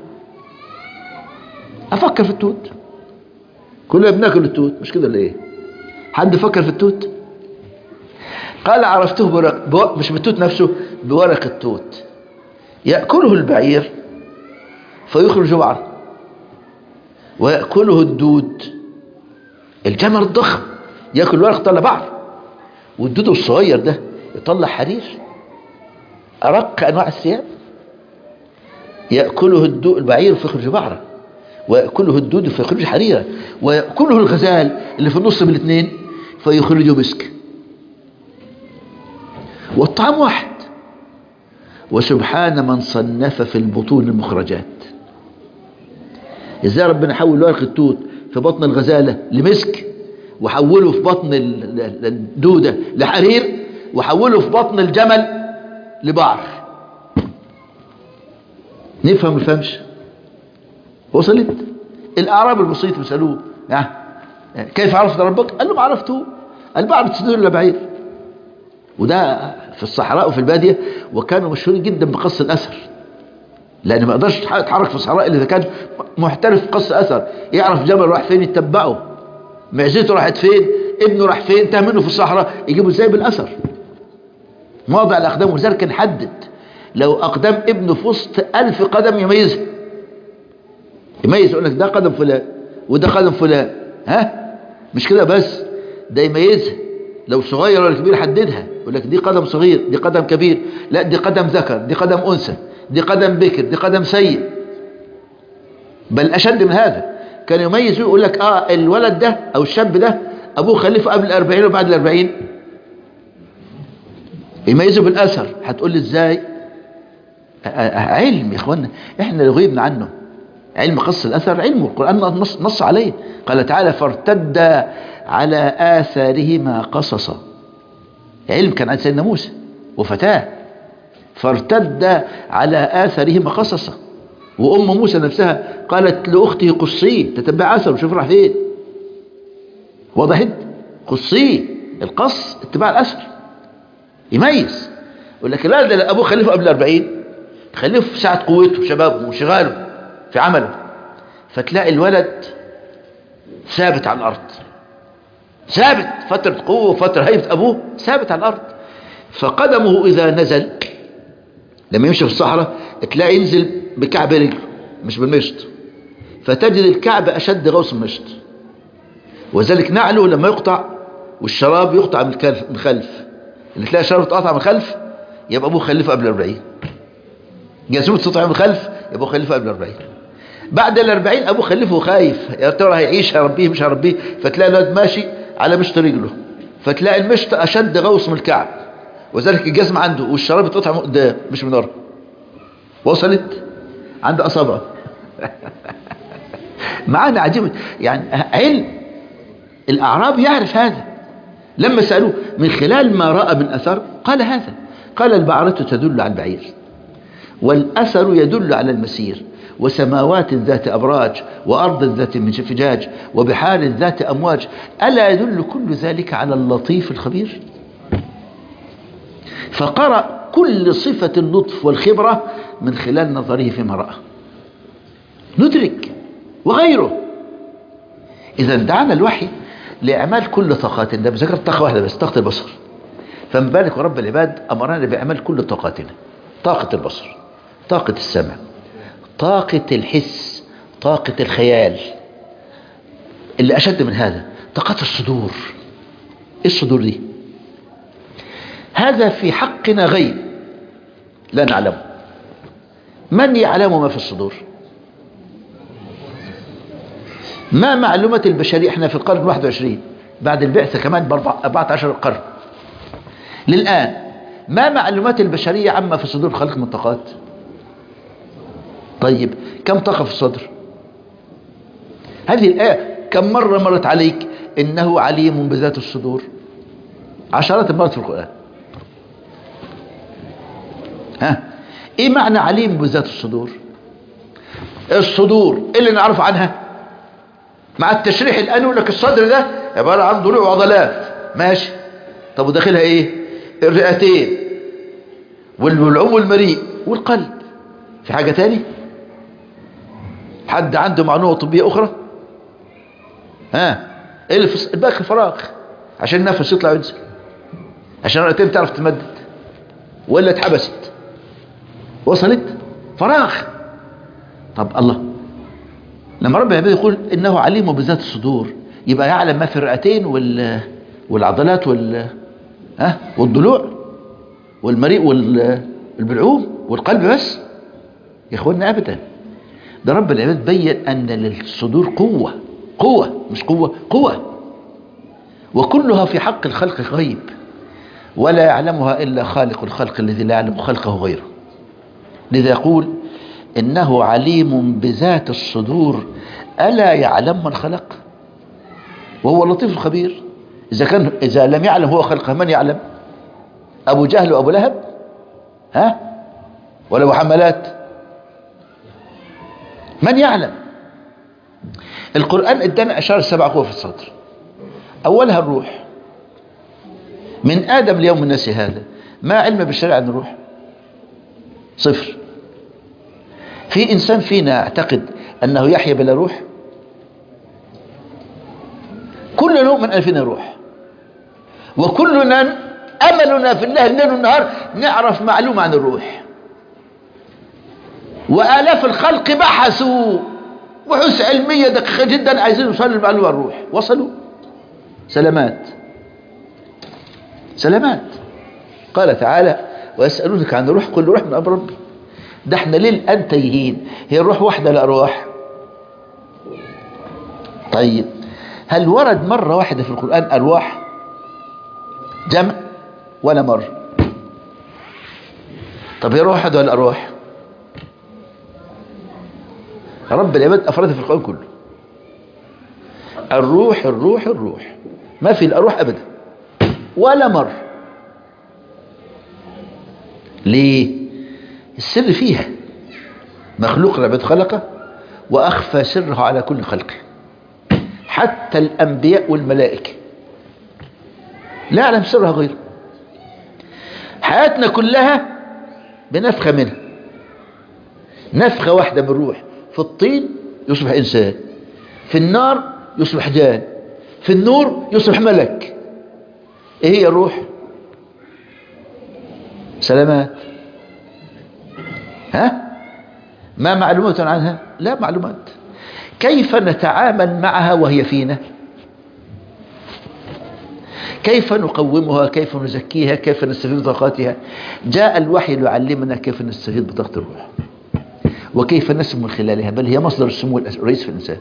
افكر في التوت كلنا بناكل التوت مش كده ولا ايه حد فكر في التوت قال عرفته بورق بو... مش بالتوت نفسه بورق التوت يأكله البعير فيخرج بعره ويأكله الدود الجمل الضخم يأكل ورق يطلع بعر والدود الصغير ده يطلع حرير أرق أنواع الثياب يأكله الدود البعير فيخرج بعره ويأكله الدود فيخرج حريرا ويأكله الغزال اللي في النص من الاثنين فيخرج مسك والطعام واحد وسبحان من صنف في البطون المخرجات ازاي ربنا حول ورق التوت في بطن الغزالة لمسك وحوله في بطن الدودة لحرير وحوله في بطن الجمل لبعر نفهم الفهمش وصلت الاعراب البسيط بيسالوه يعني كيف عرفت ربك قال لهم عرفته قال بعرف تسدود الا بعير وده في الصحراء وفي البادية وكانوا مشهورين جدا بقص الأثر لأن ما يقدرش يتحرك في الصحراء إلا إذا كان محترف في قص أثر يعرف جبل راح فين يتبعه معزته راحت فين ابنه راح فين تاه منه في الصحراء يجيبه ازاي بالأثر مواضع الأقدام ولذلك نحدد لو أقدام ابنه في وسط ألف قدم يميزها يميز يقول لك ده قدم فلان وده قدم فلان ها مش كده بس ده يميزها لو صغير ولا كبير حددها يقول لك دي قدم صغير دي قدم كبير لا دي قدم ذكر دي قدم أنثى دي قدم بكر دي قدم سيد بل أشد من هذا كان يميز يقول لك اه الولد ده او الشاب ده ابوه خلفه قبل الأربعين وبعد الأربعين يميزه بالأثر هتقول لي ازاي علم يا اخوانا احنا اللي غيبنا عنه علم قص الأثر علم القرآن نص, نص عليه قال تعالى فارتد على آثارهما قصصا علم كان عند سيدنا موسى وفتاه فارتد على آثارهما قصصا وأم موسى نفسها قالت لأخته قصيه تتبع أثره شوف راح فين وضحت قصيه القص اتباع الأثر يميز يقول لك لا ده أبوه خليفه قبل الأربعين خليفه في ساعة قوته وشبابه وشغاله في عمله فتلاقي الولد ثابت على الأرض ثابت فترة قوة وفترة هيبة أبوه ثابت على الأرض فقدمه إذا نزل لما يمشي في الصحراء تلاقي ينزل بكعب رجله مش بالمشط فتجد الكعب أشد غوص المشط وذلك نعله لما يقطع والشراب يقطع من خلف اللي تلاقي الشراب يتقطع من خلف يبقى أبوه خلفه قبل الأربعين جاسوس تقطع من خلف يبقى خلفه قبل الأربعين بعد الأربعين أبوه خلفه خايف يا ترى هيعيش هربيه مش هربيه فتلاقي الواد ماشي على مشط رجله فتلاقي المشط أشد غوص من الكعب وذلك الجزم عنده والشراب يتقطع من قدام مش من ورا وصلت عنده أصابع معانا عجيب يعني علم الأعراب يعرف هذا لما سألوه من خلال ما رأى من أثر قال هذا قال البعرة تدل على البعير والأثر يدل على المسير وسماوات ذات أبراج وأرض ذات انفجاج وبحار ذات أمواج ألا يدل كل ذلك على اللطيف الخبير فقرأ كل صفة اللطف والخبرة من خلال نظره فيما رأى ندرك وغيره إذا دعانا الوحي لإعمال كل طاقاتنا ده بذكر طاقة واحدة بس طاقة البصر فمن بالك رب العباد أمرنا بإعمال كل طاقاتنا طاقة البصر طاقة السمع طاقة الحس طاقة الخيال اللي أشد من هذا طاقة الصدور إيه الصدور دي هذا في حقنا غيب لا نعلمه من يعلم ما في الصدور ما معلومات البشرية احنا في القرن 21 بعد البعثة كمان ب 14 قرن للآن ما معلومات البشرية عما في صدور الخلق من طاقات طيب كم طاقة في الصدر هذه الآية كم مرة مرت عليك إنه عليم بذات الصدور عشرات المرات في القرآن ها ايه معنى عليم بذات الصدور الصدور إيه اللي نعرف عنها مع التشريح الآن يقول لك الصدر ده عبارة عن ضلوع وعضلات ماشي طب وداخلها ايه الرئتين والعم والمريء والقلب في حاجة تاني حد عنده معلومة طبية أخرى ها ايه اللي في الباقي فراغ عشان النفس يطلع وينزل عشان الرئتين تعرف تمدد ولا اتحبست وصلت فراغ طب الله لما رب العباد يقول انه عليم بذات الصدور يبقى يعلم ما في الرئتين وال والعضلات وال ها والضلوع والمريء والبلعوم والقلب بس يا اخوانا ابدا ده رب العباد بين ان للصدور قوة قوة مش قوة قوة وكلها في حق الخلق غيب ولا يعلمها إلا خالق الخلق الذي لا يعلم خلقه غيره لذا يقول إنه عليم بذات الصدور ألا يعلم من خلق وهو اللطيف الخبير إذا, كان إذا لم يعلم هو خلقه من يعلم أبو جهل وأبو لهب ها ولا أبو حملات من يعلم القرآن ادانا أشار السبع قوة في الصدر أولها الروح من آدم ليوم الناس هذا ما علم بالشرع عن الروح صفر في إنسان فينا يعتقد أنه يحيا بلا روح كل نؤمن أن فينا روح وكلنا أملنا في الله الليل والنهار نعرف معلومة عن الروح وآلاف الخلق بحثوا بحوث علمية دقيقة جدا عايزين يوصلوا للمعلومة عن الروح وصلوا سلامات سلامات قال تعالى ويسألونك عن الروح قل روح من أمر ربي ده احنا ليه الآن تايهين هي الروح واحدة الأرواح طيب هل ورد مرة واحدة في القرآن أرواح جمع ولا مرة طب هي روح واحدة ولا أرواح رب العباد أفراد في القرآن كله الروح الروح الروح ما في الأرواح أبدا ولا مرة ليه السر فيها مخلوق العباد خلقه وأخفى سره على كل خلقه حتى الأنبياء والملائكة لا يعلم سرها غيره حياتنا كلها بنفخة منها نفخة واحدة من الروح في الطين يصبح إنسان في النار يصبح جان في النور يصبح ملك ايه هي الروح سلامات ها ما معلومات عنها لا معلومات كيف نتعامل معها وهي فينا كيف نقومها كيف نزكيها كيف نستفيد طاقاتها جاء الوحي ليعلمنا كيف نستفيد بطاقة الروح وكيف نسمو من خلالها بل هي مصدر السمو الرئيس في الإنسان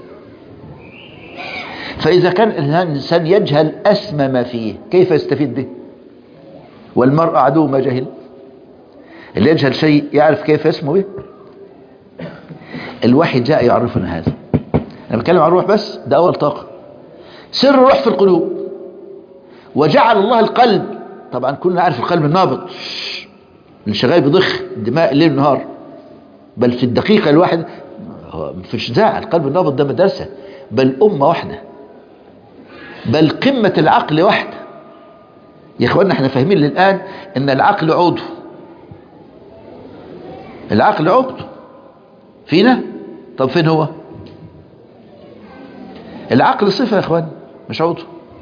فإذا كان الإنسان يجهل أسمى ما فيه كيف يستفيد به والمرء عدو ما جهل اللي يجهل شيء يعرف كيف يسمو به الوحي جاء يعرفنا هذا أنا بتكلم عن الروح بس ده أول طاقة سر الروح في القلوب وجعل الله القلب طبعا كلنا عارف القلب النابض اللي شغال بيضخ الدماء الليل والنهار بل في الدقيقة الواحدة مفيش داعي القلب النابض ده مدرسة بل أمة واحدة بل قمة العقل واحدة يا اخوانا احنا فاهمين الآن ان العقل عضو العقل عضو فينا طب فين هو العقل صفة يا اخوان مش عضو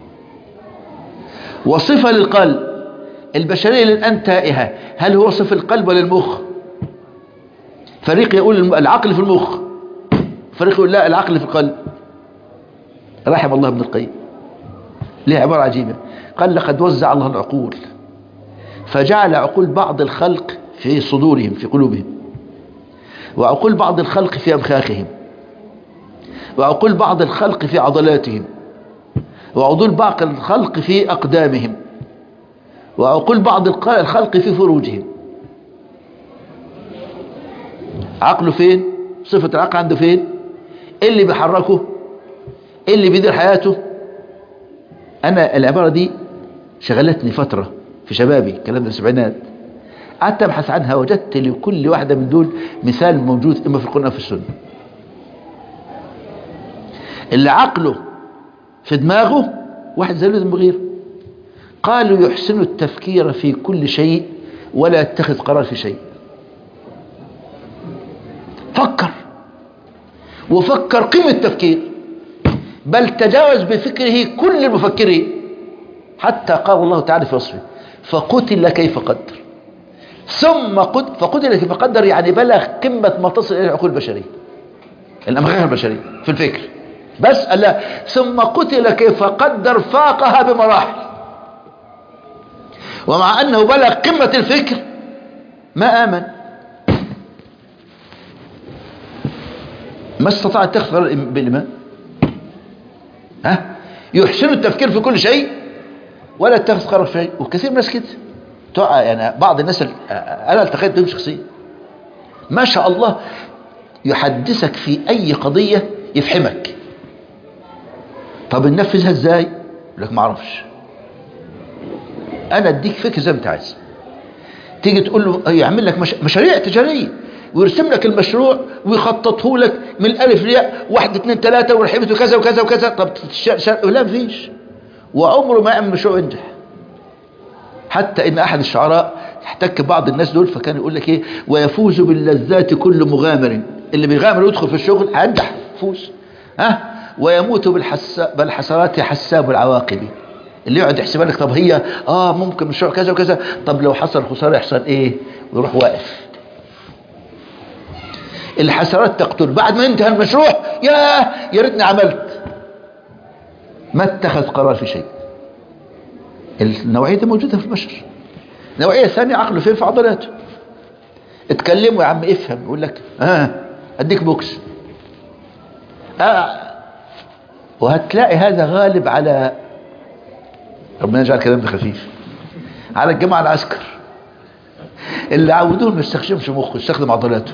وصفة للقلب البشرية للآن تائهة هل هو صفة القلب ولا المخ فريق يقول العقل في المخ فريق يقول لا العقل في القلب رحم الله ابن القيم ليه عبارة عجيبة قال لقد وزع الله العقول فجعل عقول بعض الخلق في صدورهم في قلوبهم وعقول بعض الخلق في أمخاخهم وعقول بعض الخلق في عضلاتهم وعقول بعض الخلق في أقدامهم وعقول بعض الخلق في فروجهم عقله فين صفة العقل عنده فين إيه اللي بيحركه إيه اللي بيدير حياته أنا العبارة دي شغلتني فترة في شبابي كلام ده السبعينات قعدت أبحث عنها وجدت لكل واحدة من دول مثال موجود إما في القرآن أو في السنة اللي عقله في دماغه واحد زي لازم بغير قالوا يحسن التفكير في كل شيء ولا يتخذ قرار في شيء فكر وفكر قيمة التفكير بل تجاوز بفكره كل المفكرين حتى قال الله تعالى في وصفه فقتل كيف قدر ثم قد فقتل كيف قدر يعني بلغ قمة ما تصل إلى العقول البشرية الأمخاخ البشرية في الفكر بس قال لا ثم قتل كيف قدر فاقها بمراحل ومع أنه بلغ قمة الفكر ما آمن ما استطاع التخفر بالإيمان ها يحسن التفكير في كل شيء ولا يتخذ قرار في شيء وكثير من الناس كده تقع يعني بعض الناس انا التقيت بهم شخصيا ما شاء الله يحدثك في اي قضية يفهمك طب ننفذها ازاي يقول لك ما اعرفش انا اديك فكر زي ما انت عايز تيجي تقول له يعمل لك مش... مشاريع تجاريه ويرسم لك المشروع ويخططه لك من الالف لياء واحد اثنين ثلاثة ورحبته كذا وكذا وكذا طب تشار... لا مفيش وعمره ما يعمل مشروع ينجح حتى ان احد الشعراء احتك بعض الناس دول فكان يقول لك ايه ويفوز باللذات كل مغامر اللي بيغامر ويدخل في الشغل هينجح فوز ها ويموت بالحس... بالحسرات حساب العواقب اللي يقعد يحسب لك طب هي اه ممكن مشروع كذا وكذا طب لو حصل خساره يحصل ايه ويروح واقف الحسرات تقتل بعد ما انتهى المشروع يا يا ريتني عملت ما اتخذ قرار في شيء النوعيه دي موجوده في البشر نوعيه ثانيه عقله فين في عضلاته اتكلموا يا عم افهم يقول لك اه اديك بوكس آه وهتلاقي هذا غالب على ربنا يجعل كلامنا خفيف على الجماعه العسكر اللي عودوه ما يستخدمش مخه يستخدم عضلاته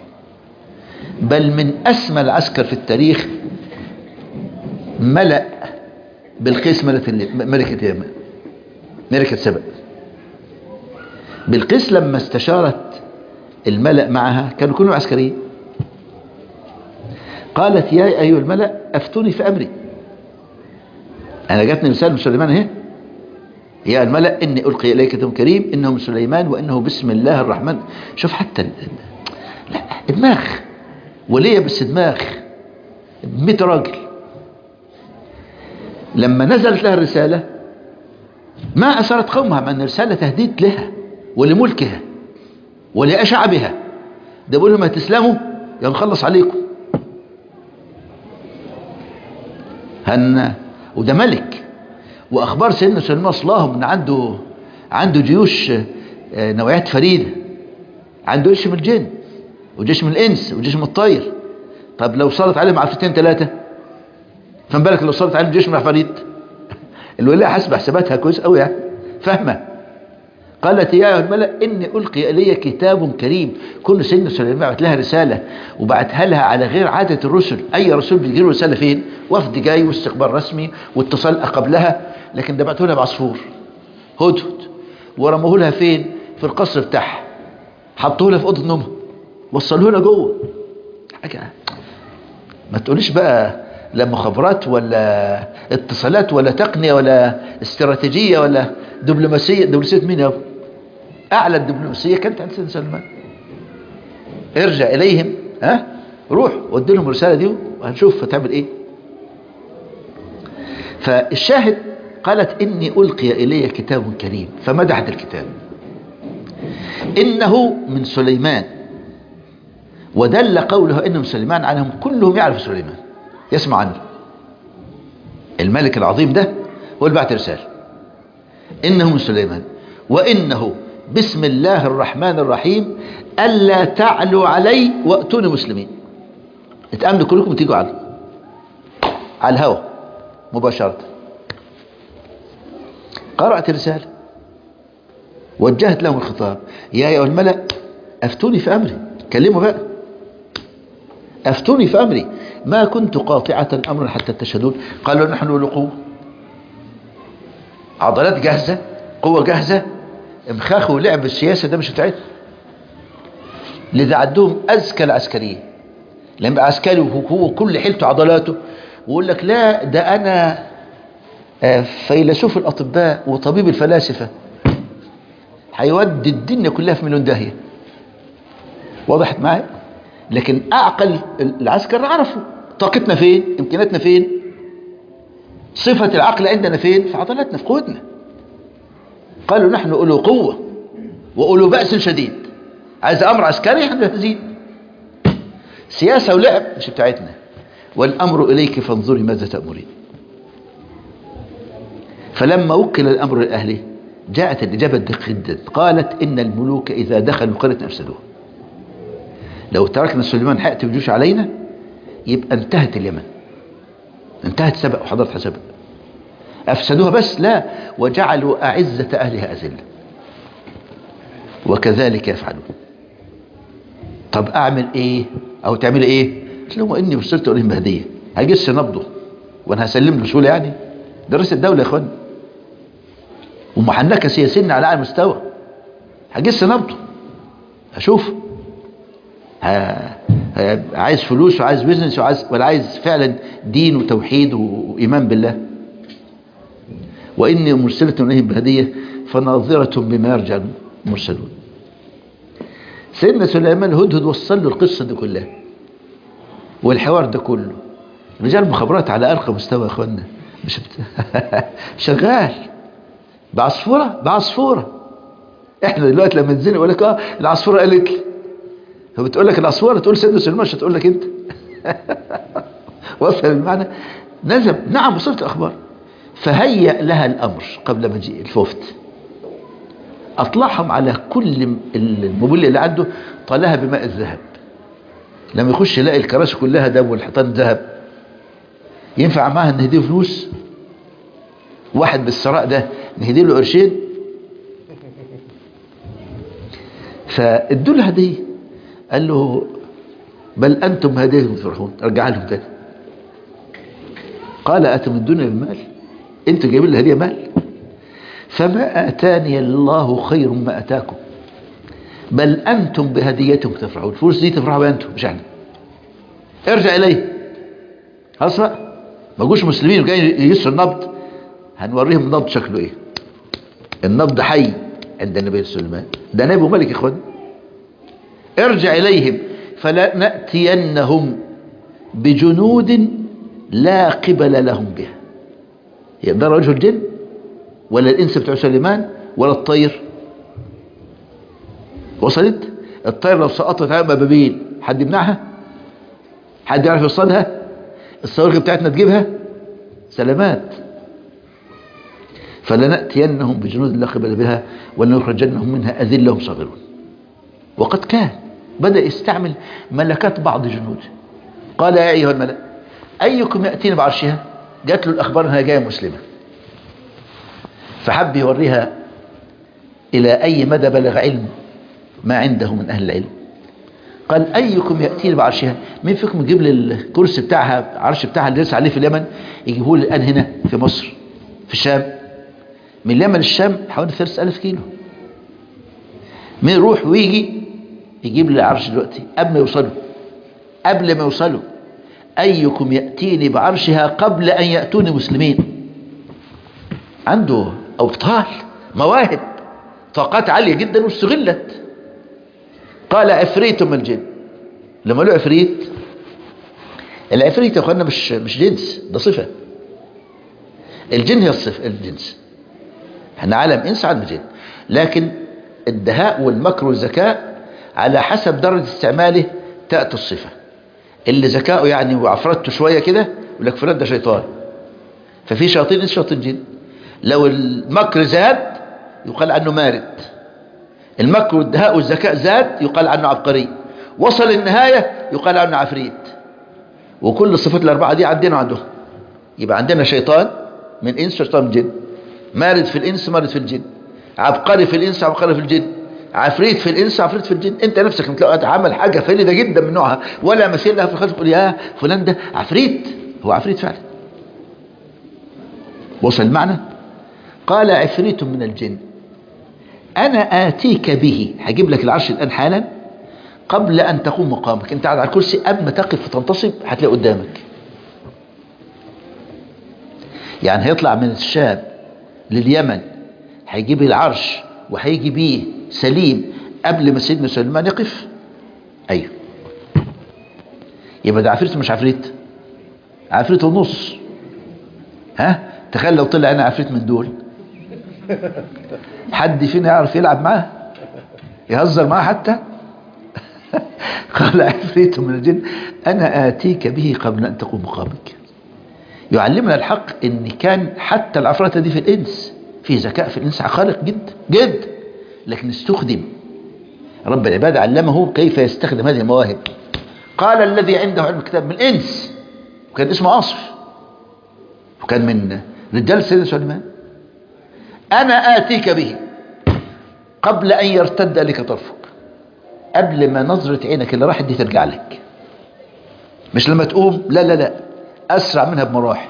بل من اسمى العسكر في التاريخ ملأ بالقيس ملكة ملكة يمن ملكة سبأ بالقيس لما استشارت الملأ معها كانوا كلهم عسكريين قالت يا أيها الملأ أفتوني في أمري أنا جاتني مثال من سليمان اهي يا الملأ إني ألقي إليك كتاب كريم إنه من سليمان وإنه بسم الله الرحمن شوف حتى ال... لا دماغ وليه بس دماغ 100 راجل لما نزلت لها الرسالة ما أثرت قومها مع أن الرسالة تهديد لها ولملكها ولأشعبها ده بيقول لهم هتسلموا يا نخلص عليكم هن وده ملك واخبار سيدنا سليمان اصلهم ان عنده عنده جيوش آه، نوعيات فريده عنده جيش من الجن وجيش من الانس وجيش من الطير طب لو صارت عليهم عفتين ثلاثه فما بالك لو صارت عليهم جيش من العفاريت الولايه حسب حساباتها كويس قوي يعني فاهمه قالت يا أيها الملأ إني ألقي إلي كتاب كريم كل سيدنا سليمان بعت لها رسالة وبعتها لها على غير عادة الرسل أي رسول بيجي له رسالة فين وفد جاي واستقبال رسمي واتصال قبلها لكن ده بعته لها بعصفور هدهد ورموه لها فين في القصر بتاعها حطوه لها في أوضة نومها وصلوه لها جوه حاجة ما تقوليش بقى لا مخابرات ولا اتصالات ولا تقنية ولا استراتيجية ولا دبلوماسية دبلوماسية مين يا ابو اعلى الدبلوماسية كانت عند سيدنا سلمان ارجع اليهم ها روح ودي لهم الرسالة دي وهنشوف هتعمل ايه فالشاهد قالت اني القي الي كتاب كريم فمدحت الكتاب انه من سليمان ودل قوله انه من سليمان عنهم كلهم يعرف سليمان يسمع عنه الملك العظيم ده هو اللي بعت رسالة إنه من سليمان وإنه بسم الله الرحمن الرحيم ألا تعلوا علي وأتوني مسلمين اتأمنوا كلكم تيجوا على على الهوى مباشرة قرأت الرسالة وجهت لهم الخطاب يا أيها الملأ أفتوني في أمري كلموا بقى أفتوني في أمري ما كنت قاطعة أمرا حتى تشهدون قالوا نحن له قوة عضلات جاهزة قوة جاهزة مخاخ ولعب السياسة ده مش بتاعتهم لذا عندهم أذكى العسكريين لما يبقى عسكري وهو كل حيلته عضلاته ويقول لك لا ده أنا آه، فيلسوف الأطباء وطبيب الفلاسفة هيودي الدنيا كلها في مليون داهية وضحت معايا لكن أعقل العسكر عرفوا طاقتنا فين إمكانياتنا فين صفة العقل عندنا فين في عضلاتنا في قوتنا قالوا نحن أولو قوة وأولو بأس شديد عايز أمر عسكري احنا جاهزين سياسة ولعب مش بتاعتنا والأمر إليك فانظري ماذا تأمرين فلما وكل الأمر لأهله جاءت الإجابة دقيقة جدا قالت إن الملوك إذا دخلوا قرية أفسدوها لو تركنا سليمان حيأتي بجيوش علينا يبقى انتهت اليمن انتهت سبأ وحضرتها سبأ أفسدوها بس لا وجعلوا أعزة أهلها أذلة وكذلك يفعلون طب أعمل إيه أو تعمل إيه قلت لهم إني وصلت إليهم بهدية هجس نبضه وأنا هسلم له بسهولة يعني ده رئيس الدولة يا إخوان ومحنكة سياسيا على أعلى مستوى هجس نبضه هشوف ها ها عايز فلوس وعايز بيزنس وعايز ولا عايز فعلا دين وتوحيد وإيمان بالله وإني مرسلة إليهم بهدية فناظرة بما يرجعون مرسلون سيدنا سليمان الهدهد وصل له القصة دي كلها والحوار ده كله رجال مخابرات على أرقى مستوى يا أخوانا مش بت... شغال بعصفورة بعصفورة احنا دلوقتي لما تزنق يقول لك اه العصفورة قالت لي فبتقول لك العصفورة تقول سيدنا سليمان مش هتقول لك انت وصل المعنى نزل نعم وصلت الأخبار فهيأ لها الأمر قبل مجيء الفوفت أطلعهم على كل الموبيل اللي عنده طلاها بماء الذهب لما يخش يلاقي الكراسي كلها دم والحيطان ذهب ينفع معاها نهديه فلوس واحد بالثراء ده نهديه له قرشين فادوا له هديه قال له بل انتم هديه تفرحون رجع لهم تاني قال اتمدون بالمال انتوا جايبين لي هديه مال فما اتاني الله خير ما اتاكم بل انتم بهديتكم تفرحون الفلوس دي تفرحوا بها انتم مش احنا ارجع اليه خلاص بقى ما جوش مسلمين وجايين يسروا النبض هنوريهم النبض شكله ايه النبض حي عند النبي سليمان ده نبي وملك يا اخوان ارجع اليهم فلا ناتينهم بجنود لا قبل لهم بها يقدر وجه الجن ولا الانس بتوع سليمان ولا الطير وصلت الطير لو سقطت على بابين حد يمنعها حد يعرف يوصلها الصواريخ بتاعتنا تجيبها سلامات فلنأتينهم بجنود لا قبل بها ولنخرجنهم منها أذلهم صغيرون وقد كان بدأ يستعمل ملكات بعض جنوده قال يا أيها الملأ أيكم يأتيني بعرشها جات له الأخبار أنها جاية مسلمة فحب يوريها إلى أي مدى بلغ علم ما عنده من أهل العلم قال أيكم يأتيني بعرشها مين فيكم يجيب لي الكرسي بتاعها العرش بتاعها اللي لسه عليه في اليمن يجيبوه لي الآن هنا في مصر في الشام من اليمن للشام حوالي 3000 كيلو مين يروح ويجي يجيب لي العرش دلوقتي قبل ما يوصلوا قبل ما يوصلوا أيكم يأتيني بعرشها قبل أن يأتوني مسلمين عنده أبطال مواهب طاقات عالية جدا واستغلت قال عفريت من الجن لما له عفريت العفريت يا اخوانا مش مش جنس ده صفة الجن هي الصفة الجنس احنا عالم انس عالم جن لكن الدهاء والمكر والذكاء على حسب درجة استعماله تأتي الصفة اللي ذكاؤه يعني وعفرته شوية كده يقول لك فلان ده شيطان ففي شياطين انس شياطين جن لو المكر زاد يقال عنه مارد المكر والدهاء والذكاء زاد يقال عنه عبقري وصل النهاية يقال عنه عفريت وكل الصفات الأربعة دي عندنا عندهم يبقى عندنا شيطان من إنس شيطان من جن مارد في الإنس مارد في الجن عبقري في الإنس عبقري في الجن عفريت في الإنس عفريت في الجن أنت نفسك لما عمل حاجة فريدة جدا من نوعها ولا مثيل لها في الخلق تقول يا فلان ده عفريت هو عفريت فعلا وصل المعنى قال عفريت من الجن أنا آتيك به هجيب لك العرش الآن حالا قبل أن تقوم مقامك أنت قاعد على الكرسي قبل ما تقف وتنتصب هتلاقي قدامك يعني هيطلع من الشام لليمن هيجيب العرش وهيجي بيه سليم قبل ما سيدنا سليمان يقف أيوه يبقى ده عفريت مش عفريت عفريت ونص ها تخيل لو طلع انا عفريت من دول حد فينا يعرف يلعب معاه يهزر معاه حتى قال عفريت من الجن انا اتيك به قبل ان تقوم مقامك يعلمنا الحق ان كان حتى العفرته دي في الانس في ذكاء في الانس خالق جد جد لكن استخدم رب العباد علمه كيف يستخدم هذه المواهب قال الذي عنده علم الكتاب من الانس وكان اسمه عاصف وكان من رجال سيدنا سليمان انا اتيك به قبل ان يرتد لك طرفك قبل ما نظرة عينك اللي راحت دي ترجع لك مش لما تقوم لا لا لا اسرع منها بمراحل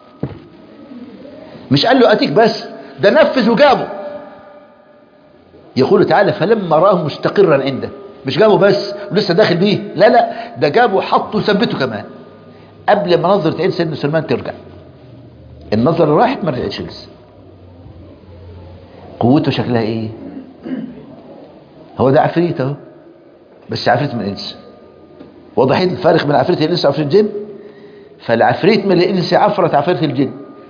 مش قال له اتيك بس ده نفذ وجابه يقول تعالى فلما راه مستقرا عنده مش جابه بس ولسه داخل بيه لا لا ده جابه وحطه وثبته كمان قبل ما نظرة عين سيدنا سليمان ترجع النظرة راحت ما رجعتش لسه قوته شكلها ايه هو ده عفريت اهو بس عفريت من الانس وضحت الفارق بين عفريت الانس وعفريت الجن فالعفريت من الانس عفرت عفريت الجن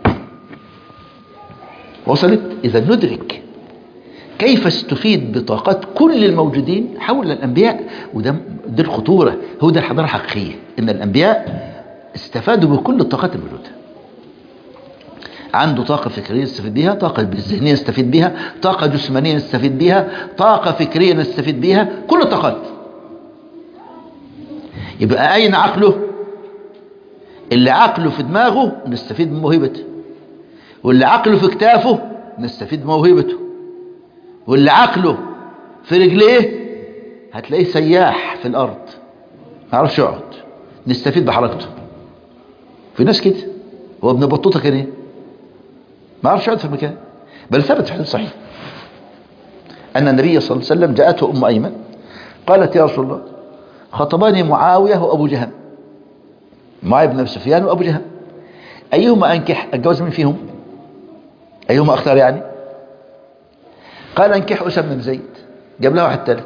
وصلت اذا ندرك كيف استفيد بطاقات كل الموجودين حول الانبياء وده دي الخطوره هو ده الحضاره الحقيقيه ان الانبياء استفادوا بكل الطاقات الموجوده عنده طاقة فكرية يستفيد بيها طاقة ذهنية يستفيد بيها طاقة جسمانية يستفيد بيها طاقة فكرية نستفيد بيها كل الطاقات يبقى أين عقله اللي عقله في دماغه نستفيد من موهبته واللي عقله في كتافه نستفيد من موهبته واللي عقله في رجليه هتلاقيه سياح في الأرض ما يعرفش يقعد نستفيد بحركته في ناس كده هو ابن بطوطة كان ايه ما عرفش يقعد في المكان بل ثبت في حديث صحيح أن النبي صلى الله عليه وسلم جاءته أم أيمن قالت يا رسول الله خطباني معاوية وأبو جهم معاوية بن أبي سفيان وأبو جهم أيهما أنكح أتجوز من فيهم أيهما أختار يعني قال أنكح أسامة بن زيد جاب لها واحد ثالث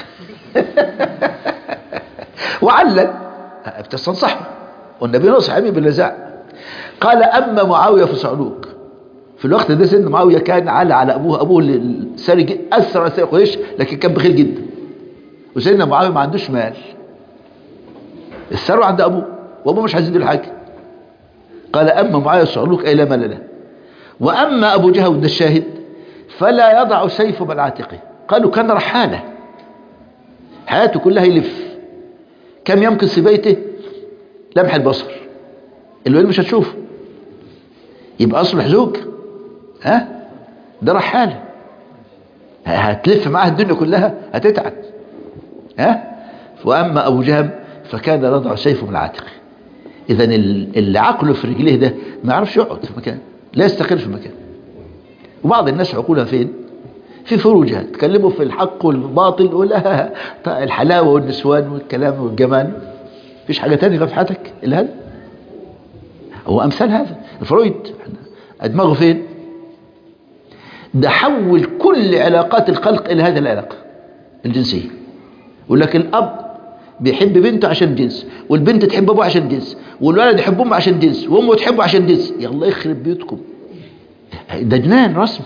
وعلل بتستنصحه والنبي نصح أمي بالنزاع قال أما معاوية فصعلوك في الوقت ده سيدنا معاوية كان على على أبوه أبوه الساري أسرع ساري قريش لكن كان بخير جدا وسيدنا معاوية ما عندوش مال الثروة عند أبوه وأبوه مش عايز له حاجة قال أما معاوية صعلوك أي لا مال له وأما أبو جهل ده الشاهد فلا يضع سيفه بل عاتقه قالوا كان رحالة حياته كلها يلف كم يمكث في بيته لمح البصر الوين مش هتشوفه يبقى أصلح زوج ها ده رحالة هتلف معاه الدنيا كلها هتتعب ها وأما أبو جهم فكان يضع سيفه من عاتقه إذا اللي عقله في رجليه ده ما يعرفش يقعد في مكان لا يستقر في مكان وبعض الناس عقولها فين في فروجها تكلموا في الحق والباطل ولا الحلاوة والنسوان والكلام والجمال مفيش حاجة تانية غير في حياتك إلا هذا هو أمثال هذا فرويد دماغه فين ده حول كل علاقات الخلق إلى هذه العلاقة الجنسية يقول لك الأب بيحب بنته عشان جنس والبنت تحب أبوه عشان جنس والولد يحب أمه عشان جنس وأمه تحبه عشان جنس يا الله يخرب بيوتكم ده جنان رسمي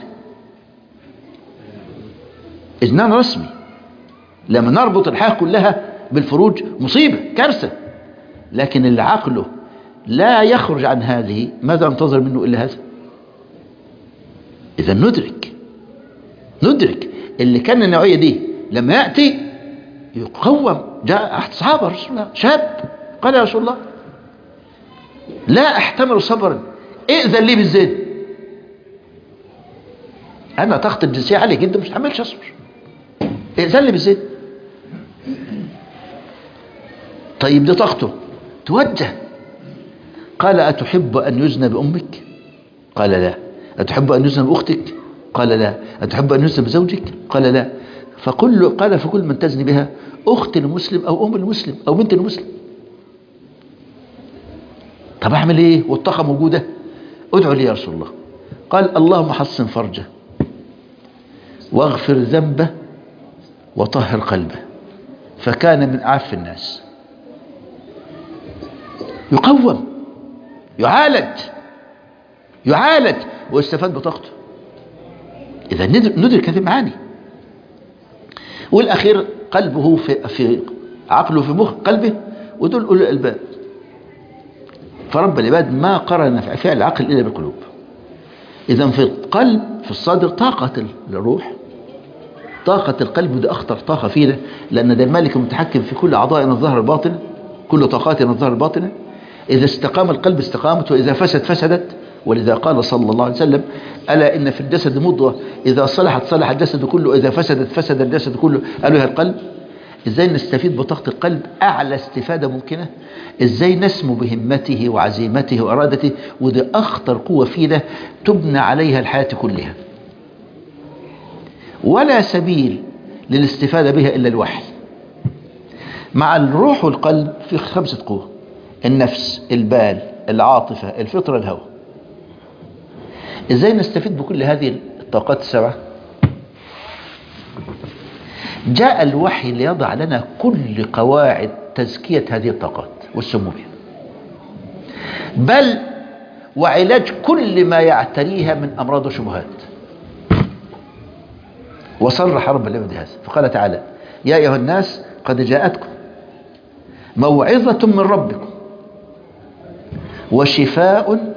جنان رسمي لما نربط الحياة كلها بالفروج مصيبة كارثة لكن اللي عقله لا يخرج عن هذه ماذا ننتظر منه إلا هذا إذا ندرك ندرك اللي كان النوعية دي لما يأتي يقوم جاء أحد صحابة رسول الله شاب قال يا رسول الله لا أحتمل صبرا ائذن لي بالزيد أنا طاقة الجنسية عالية جدا مش هعملش أصبر ائذن لي بالزيد طيب دي طاقته توجه قال أتحب أن يزنى بأمك قال لا أتحب أن يزنى بأختك قال لا أتحب أن يزنى بزوجك قال لا فقل له قال فكل من تزني بها أخت المسلم أو أم المسلم أو بنت المسلم طب أعمل إيه والطاقة موجودة ادعو لي يا رسول الله قال اللهم حصن فرجه واغفر ذنبه وطهر قلبه فكان من أعف الناس يقوم يعالج يعالج واستفاد بطاقته إذا ندرك هذه المعاني والأخير قلبه في, في عقله في مخ قلبه ودول أولي الألباب فرب العباد ما قرن فعل العقل إلا بالقلوب إذا في القلب في الصدر طاقة الروح طاقة القلب ده أخطر طاقة فينا لأن ده الملك المتحكم في كل أعضائنا الظهر الباطنة كل طاقاتنا الظهر الباطنة إذا استقام القلب استقامت وإذا فسد فسدت ولذا قال صلى الله عليه وسلم ألا إن في الجسد مضغة إذا صلحت صلح الجسد كله إذا فسدت فسد الجسد كله قالوا القلب إزاي نستفيد بطاقة القلب أعلى استفادة ممكنة إزاي نسمو بهمته وعزيمته وإرادته ودي أخطر قوة فينا تبنى عليها الحياة كلها ولا سبيل للاستفادة بها إلا الوحي مع الروح والقلب في خمسة قوة النفس البال العاطفة الفطرة الهوى ازاي نستفيد بكل هذه الطاقات السبعة جاء الوحي ليضع لنا كل قواعد تزكية هذه الطاقات والسمو بها بل وعلاج كل ما يعتريها من أمراض وشبهات وصرح رب العالمين بهذا فقال تعالى يا أيها الناس قد جاءتكم موعظة من ربكم وشفاء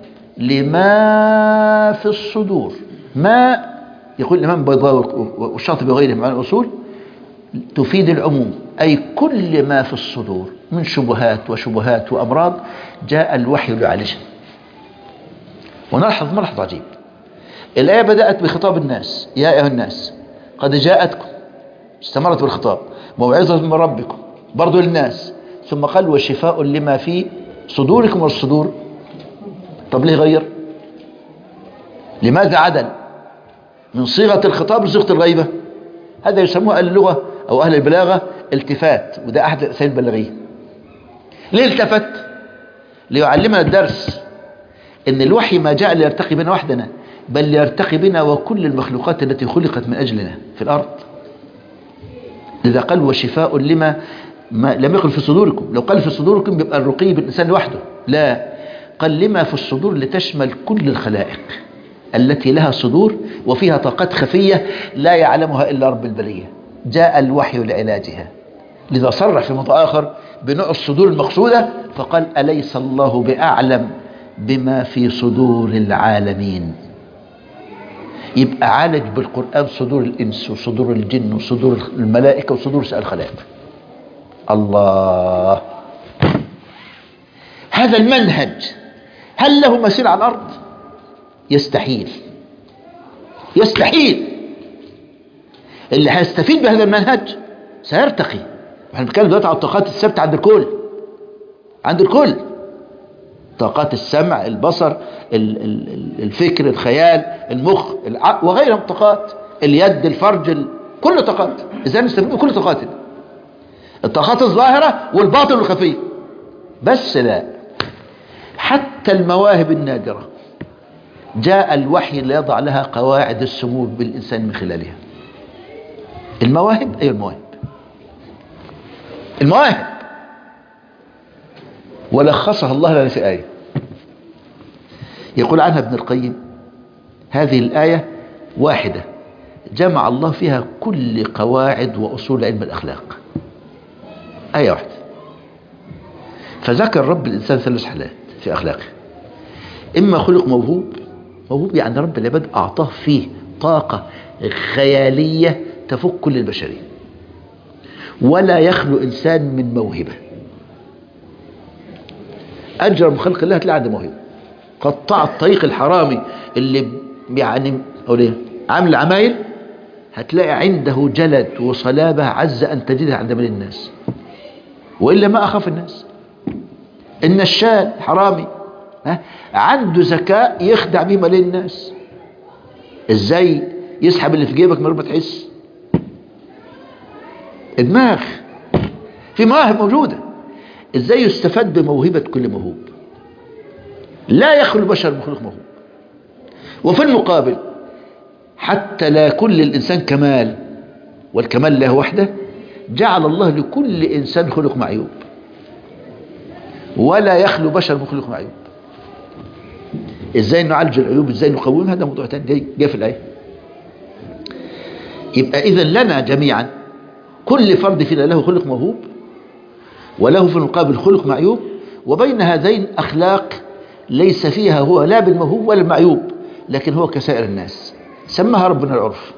لما في الصدور ما يقول الإمام بيضاوي والشاطبي وغيره مع الأصول تفيد العموم أي كل ما في الصدور من شبهات وشبهات وأمراض جاء الوحي ليعالجها ونلاحظ ملاحظ عجيب الآية بدأت بخطاب الناس يا أيها الناس قد جاءتكم استمرت بالخطاب موعظة من ربكم برضو للناس ثم قال وشفاء لما في صدوركم والصدور طب ليه غير لماذا عدل من صيغة الخطاب لصيغة الغيبة هذا يسموه أهل اللغة أو أهل البلاغة التفات وده أحد الأساليب البلاغية ليه التفت ليعلمنا الدرس ان الوحي ما جاء ليرتقي بنا وحدنا بل ليرتقي بنا وكل المخلوقات التي خلقت من أجلنا في الأرض لذا قال وشفاء لما ما لم يقل في صدوركم لو قال في صدوركم يبقى الرقي بالإنسان لوحده لا قال لما في الصدور لتشمل كل الخلائق التي لها صدور وفيها طاقات خفية لا يعلمها إلا رب البرية جاء الوحي لعلاجها لذا صرح في موضوع آخر بنوع الصدور المقصودة فقال أليس الله بأعلم بما في صدور العالمين يبقى عالج بالقرآن صدور الإنس وصدور الجن وصدور الملائكة وصدور سائر الخلائق الله هذا المنهج هل له مثيل على الأرض يستحيل يستحيل اللي هيستفيد بهذا المنهج سيرتقي احنا بنتكلم دلوقتي على الطاقات الثابته عند الكل عند الكل طاقات السمع البصر الفكر الخيال المخ وغيرها من الطاقات اليد الفرج كل طاقات ازاي نستفيد بكل طاقات الطاقات الظاهرة والباطن والخفي بس لا حتى المواهب النادرة جاء الوحي ليضع لها قواعد السمو بالإنسان من خلالها المواهب أي المواهب المواهب ولخصها الله لنا في آية يقول عنها ابن القيم هذه الآية واحدة جمع الله فيها كل قواعد وأصول علم الأخلاق آية واحدة فذكر رب الإنسان ثلاث حالات في أخلاقه إما خلق موهوب موهوب يعني رب العباد أعطاه فيه طاقة خيالية تفوق كل البشرية ولا يخلو إنسان من موهبة أجرم خلق الله هتلاقي عنده موهبة قطع الطريق الحرامي اللي يعني أوليه عامل عمايل هتلاقي عنده جلد وصلابة عز أن تجدها عند من الناس وإلا ما أخاف الناس النشال حرامي ها عنده ذكاء يخدع بيه ملايين الناس ازاي يسحب اللي في جيبك من غير ما تحس دماغ في مواهب موجوده ازاي يستفاد بموهبه كل موهوب لا يخلو البشر من خلق موهوب وفي المقابل حتى لا كل الانسان كمال والكمال له وحده جعل الله لكل انسان خلق معيوب ولا يخلو بشر من خلق معيوب ازاي نعالج العيوب ازاي نقومها هذا موضوع ثاني جاي, جاي في الايه يبقى اذا لنا جميعا كل فرد فينا له خلق موهوب وله في المقابل خلق معيوب وبين هذين اخلاق ليس فيها هو لا بالموهوب ولا المعيوب لكن هو كسائر الناس سماها ربنا العرف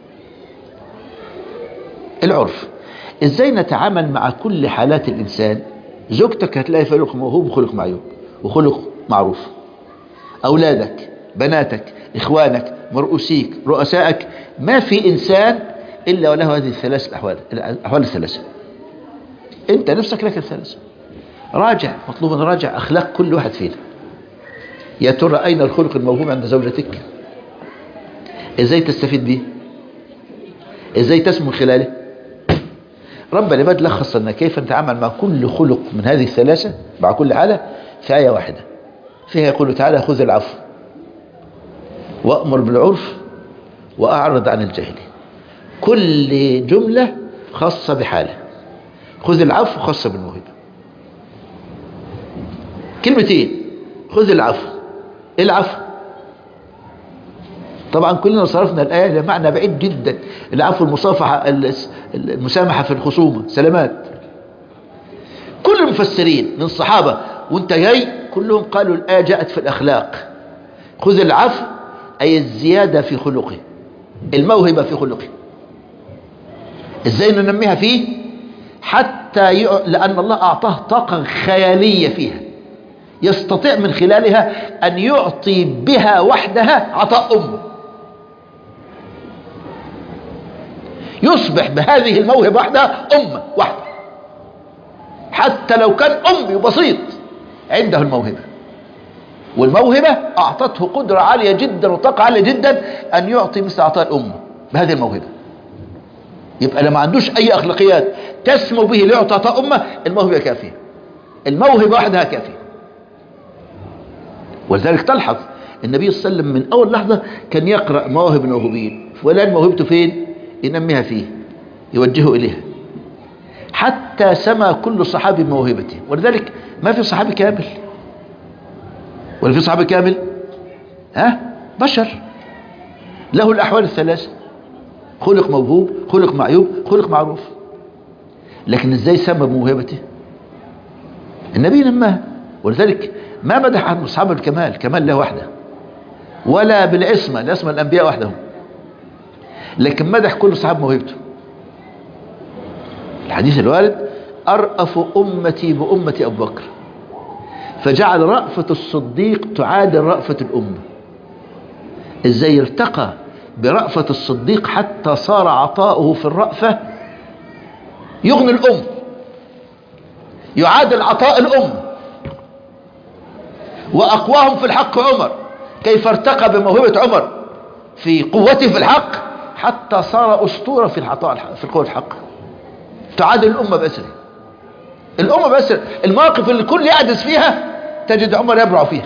العرف ازاي نتعامل مع كل حالات الانسان زوجتك هتلاقي فيها خلق موهوب وخلق معيوب وخلق معروف أولادك بناتك إخوانك مرؤوسيك رؤسائك ما في إنسان إلا وله هذه الثلاث الأحوال الأحوال الثلاثة أنت نفسك لك الثلاثة راجع مطلوب أن راجع أخلاق كل واحد فينا يا ترى أين الخلق الموهوب عند زوجتك إزاي تستفيد به إزاي تسمو من خلاله رب العباد لخص لنا كيف نتعامل مع كل خلق من هذه الثلاثة مع كل حالة في آية واحدة فيها يقول تعالى خذ العفو وأمر بالعرف وأعرض عن الجاهل كل جملة خاصة بحالة خذ العفو خاصة بالموهبة كلمتين خذ العفو إيه العفو طبعا كلنا صرفنا الآية لمعنى بعيد جدا العفو المصافحة المسامحة في الخصومة سلامات كل المفسرين من الصحابة وانت جاي كلهم قالوا الآية جاءت في الأخلاق خذ العفو أي الزيادة في خلقه الموهبة في خلقه ازاي ننميها فيه حتى ي... لأن الله أعطاه طاقة خيالية فيها يستطيع من خلالها أن يعطي بها وحدها عطاء أمه يصبح بهذه الموهبة وحدها أمة واحدة حتى لو كان أمي بسيط عنده الموهبة والموهبة أعطته قدرة عالية جدا وطاقة عالية جدا أن يعطي مثل عطاء الأمة بهذه الموهبة يبقى لما عندوش أي أخلاقيات تسمو به ليعطي عطاء أمة الموهبة كافية الموهبة وحدها كافية ولذلك تلحظ النبي صلى الله عليه وسلم من أول لحظة كان يقرأ مواهب الموهوبين فلان موهبته فين ينميها فيه يوجهه إليها حتى سمى كل صحابي بموهبته ولذلك ما في صحابي كامل ولا في صحابي كامل ها بشر له الأحوال الثلاثة خلق موهوب خلق معيوب خلق معروف لكن ازاي سمى بموهبته النبي نماها ولذلك ما مدح عن أصحاب الكمال كمال له وحده ولا بالعصمة العصمة الأنبياء وحدهم لكن مدح كل صحاب موهبته الحديث الوارد أرأف أمتي بأمة أبو بكر فجعل رأفة الصديق تعادل رأفة الأمة ازاي ارتقى برأفة الصديق حتى صار عطاؤه في الرأفة يغني الأم يعادل عطاء الأم وأقواهم في الحق عمر كيف ارتقى بموهبة عمر في قوته في الحق حتى صار أسطورة في العطاء في القوة الحق تعادل الأمة بأسره الأمة بأسره المواقف اللي الكل يحدث فيها تجد عمر يبرع فيها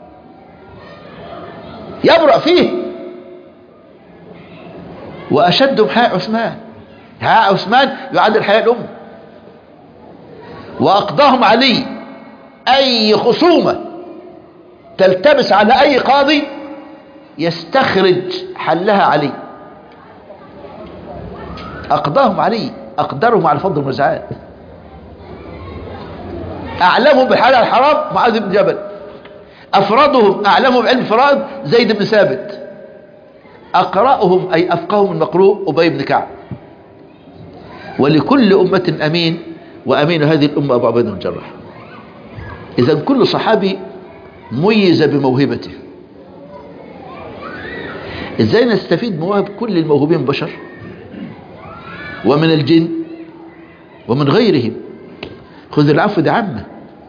يبرع فيه وأشدهم حياء عثمان حياء عثمان يعادل حياء الأمة وأقضاهم علي أي خصومة تلتبس على أي قاضي يستخرج حلها علي أقضاهم علي أقدرهم على فضل المنازعات أعلمهم بالحلال الحرام معاذ بن جبل أفرادهم أعلمهم بعلم الفرائض زيد بن ثابت أقرأهم أي أفقههم المقروء أبي بن كعب ولكل أمة أمين وأمين هذه الأمة أبو عبيد بن الجراح إذا كل صحابي ميز بموهبته إزاي نستفيد مواهب كل الموهوبين بشر ومن الجن ومن غيرهم خذ العفو ده عامة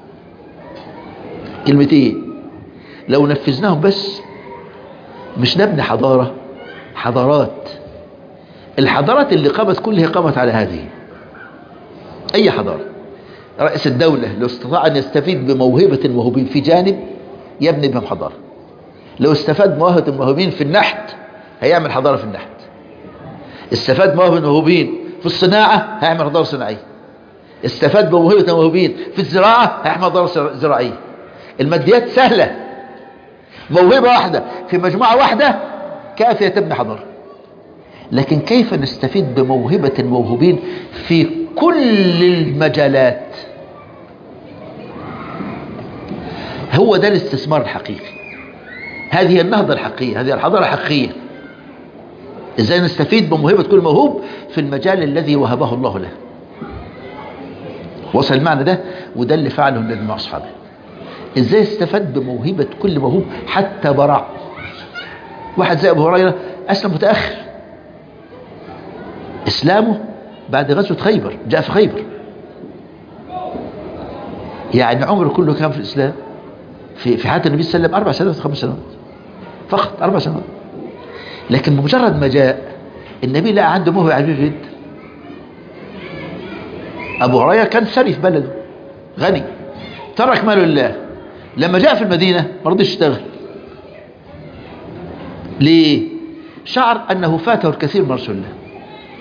كلمتين لو نفذناهم بس مش نبني حضارة حضارات الحضارات اللي قامت كلها قامت على هذه أي حضارة رئيس الدولة لو استطاع أن يستفيد بموهبة الموهوبين في جانب يبني بهم حضارة لو استفاد موهبة الموهوبين في النحت هيعمل حضارة في النحت استفاد موهبة الموهوبين في الصناعة هيعمل حضارة صناعية استفاد بموهبة الموهوبين في الزراعة هيعمل حضارة زراعية الماديات سهلة موهبة واحدة في مجموعة واحدة كافية تبني حضارة لكن كيف نستفيد بموهبة الموهوبين في كل المجالات هو ده الاستثمار الحقيقي هذه النهضة الحقيقية هذه الحضارة الحقيقية ازاي نستفيد بموهبة كل موهوب في المجال الذي وهبه الله له وصل المعنى ده وده اللي فعله النبي مع اصحابه ازاي استفاد بموهبة كل موهوب حتى براع واحد زي ابو هريرة اسلم متأخر اسلامه بعد غزوة خيبر جاء في خيبر يعني عمره كله كان في الاسلام في في حياة النبي صلى الله عليه وسلم اربع سنوات خمس سنوات فقط اربع سنوات لكن بمجرد ما جاء النبي لقى عنده موهبة عجيبة جدا ابو هريره كان ثري في بلده غني ترك ماله لله لما جاء في المدينة ما رضيش يشتغل ليه شعر انه فاته الكثير من رسول الله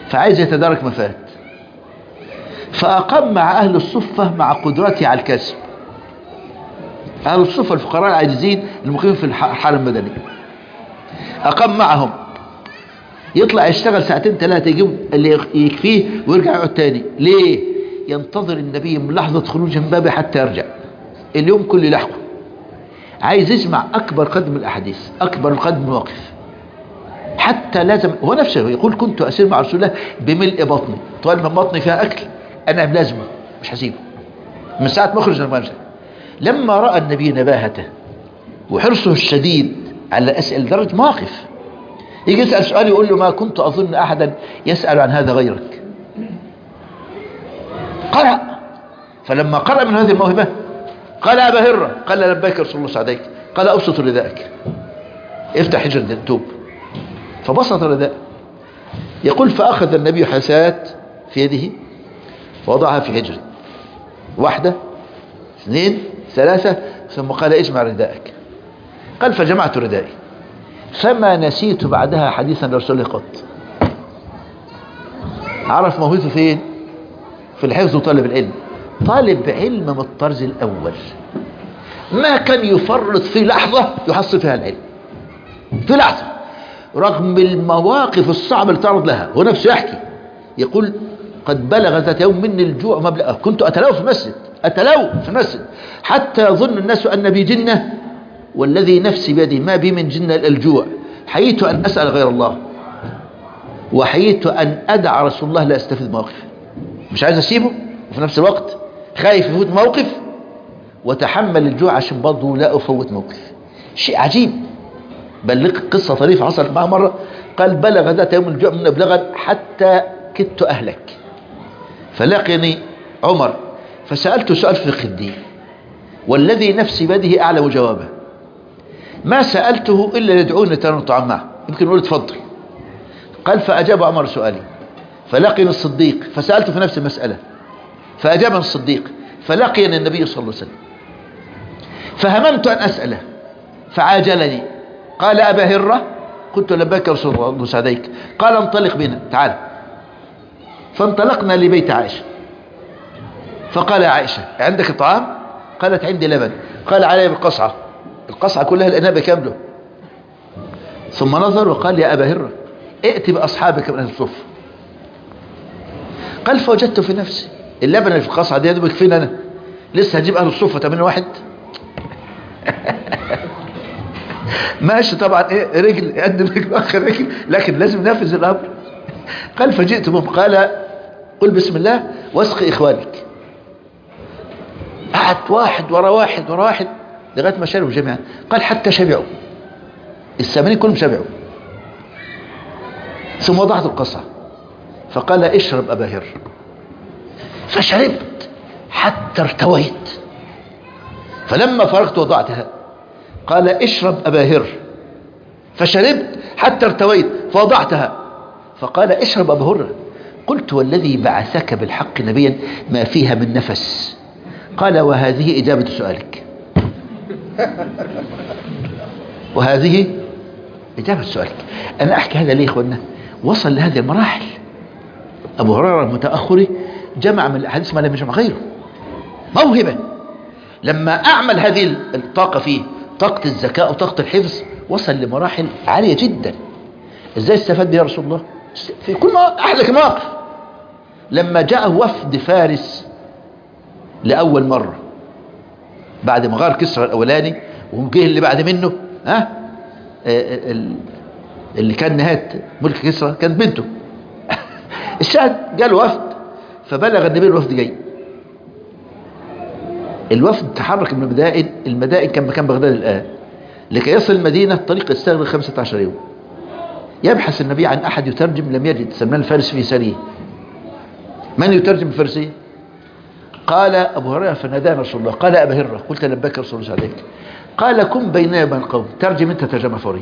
فعايز يتدارك ما فات فأقام مع أهل الصفة مع قدرته على الكسب أهل الصفة الفقراء العاجزين المقيمين في الح- الحرم المدني أقام معهم يطلع يشتغل ساعتين ثلاثة يجيب اللي يك- يكفيه ويرجع يقعد تاني ليه ينتظر النبي من لحظة خروج من بابه حتى يرجع اليوم كله لحظة عايز يجمع أكبر قدر من الأحاديث أكبر قدر من المواقف حتى لازم هو نفسه يقول كنت أسير مع رسول الله بملء بطني طول ما بطني فيها أكل أنا لازمه مش هسيبه من ساعة ما أخرج المرجع لما رأى النبي نباهته وحرصه الشديد على أسئلة لدرجة مواقف يجي يسأل سؤال يقول له ما كنت أظن أحدا يسأل عن هذا غيرك قرأ فلما قرأ من هذه الموهبة قال أبا هرة قال لبيك رسول الله سعديك قال أبسط رداءك افتح حجر توب فبسط رداء يقول فأخذ النبي حسات في يده ووضعها في حجره واحدة اثنين ثلاثة ثم قال اجمع رداءك قال فجمعت ردائي فما نسيت بعدها حديثا لرسول الله قط عرف موهبته فين في الحفظ وطالب العلم طالب علم من الطرز الأول ما كان يفرط في لحظة يحصل فيها العلم في لحظة رغم المواقف الصعبة اللي تعرض لها هو نفسه يحكي يقول قد بلغ ذات يوم مني الجوع مبلغ كنت أتلو في المسجد أتلو في المسجد حتى يظن الناس أن بي جنة والذي نفسي بيدي ما بي من جنة إلا الجوع حييت أن أسأل غير الله وحييت أن أدع رسول الله لا أستفيد موقف مش عايز أسيبه وفي نفس الوقت خايف يفوت موقف وتحمل الجوع عشان برضه لا أفوت موقف شيء عجيب بلغ قصة طريفة حصلت معه مرة قال بلغ ذات يوم الجوع من بلغا حتى كدت أهلك فلقني عمر فسألته سؤال في الدين والذي نفسي بيده أعلم جوابه ما سألته إلا يدعوني ترى طعام معه يمكن يقول اتفضل قال فأجاب عمر سؤالي فلقني الصديق فسألته في نفس المسألة فأجابني الصديق فلقيني النبي صلى الله عليه وسلم فهممت أن أسأله فعاجلني قال أبا هرة قلت لباك رسول الله سعديك قال انطلق بنا تعال فانطلقنا لبيت عائشة فقال يا عائشة عندك طعام قالت عندي لبن قال علي بالقصعة القصعة كلها الإنابة كاملة ثم نظر وقال يا أبا هرة ائت بأصحابك من أهل الصف قال فوجدت في نفسي اللبن اللي في القصعة دي يدوبك فين أنا لسه هجيب أهل الصفة 8 واحد ماشي طبعا ايه رجل قد رجل اخر رجل لكن لازم ننفذ الامر قال فجئت بهم قال قل بسم الله واسقي اخوانك قعد واحد ورا واحد ورا واحد لغايه ما شربوا جميعا قال حتى شبعوا الثمانين كلهم شبعوا ثم وضعت القصعة فقال اشرب ابا هر فشربت حتى ارتويت فلما فرغت وضعتها قال اشرب أبا هر فشربت حتى ارتويت فوضعتها فقال اشرب أبا هر قلت والذي بعثك بالحق نبيا ما فيها من نفس قال وهذه إجابة سؤالك وهذه إجابة سؤالك أنا أحكي هذا ليه إخوانا وصل لهذه المراحل أبو هريرة المتأخري جمع من الأحاديث ما لم يجمع غيره موهبة لما أعمل هذه الطاقة فيه طاقة الذكاء وطاقة الحفظ وصل لمراحل عالية جدا ازاي استفاد بها رسول الله في كل ما احلى مواقف لما جاء وفد فارس لأول مرة بعد ما غار كسرى الأولاني وجه اللي بعد منه ها اللي كان نهاية ملك كسرى كانت بنته الشاهد جاء الوفد فبلغ النبي الوفد جاي الوفد تحرك من المدائن المدائن كان مكان بغداد الآن لكي يصل المدينة الطريق يستغرق 15 يوم يبحث النبي عن أحد يترجم لم يجد سماه الفارس في سريه من يترجم الفارسية قال أبو هريرة فنادانا رسول الله قال أبا هرة قلت لباك رسول الله عليك قال كن بيننا وبين القوم ترجم انت ترجمة فورية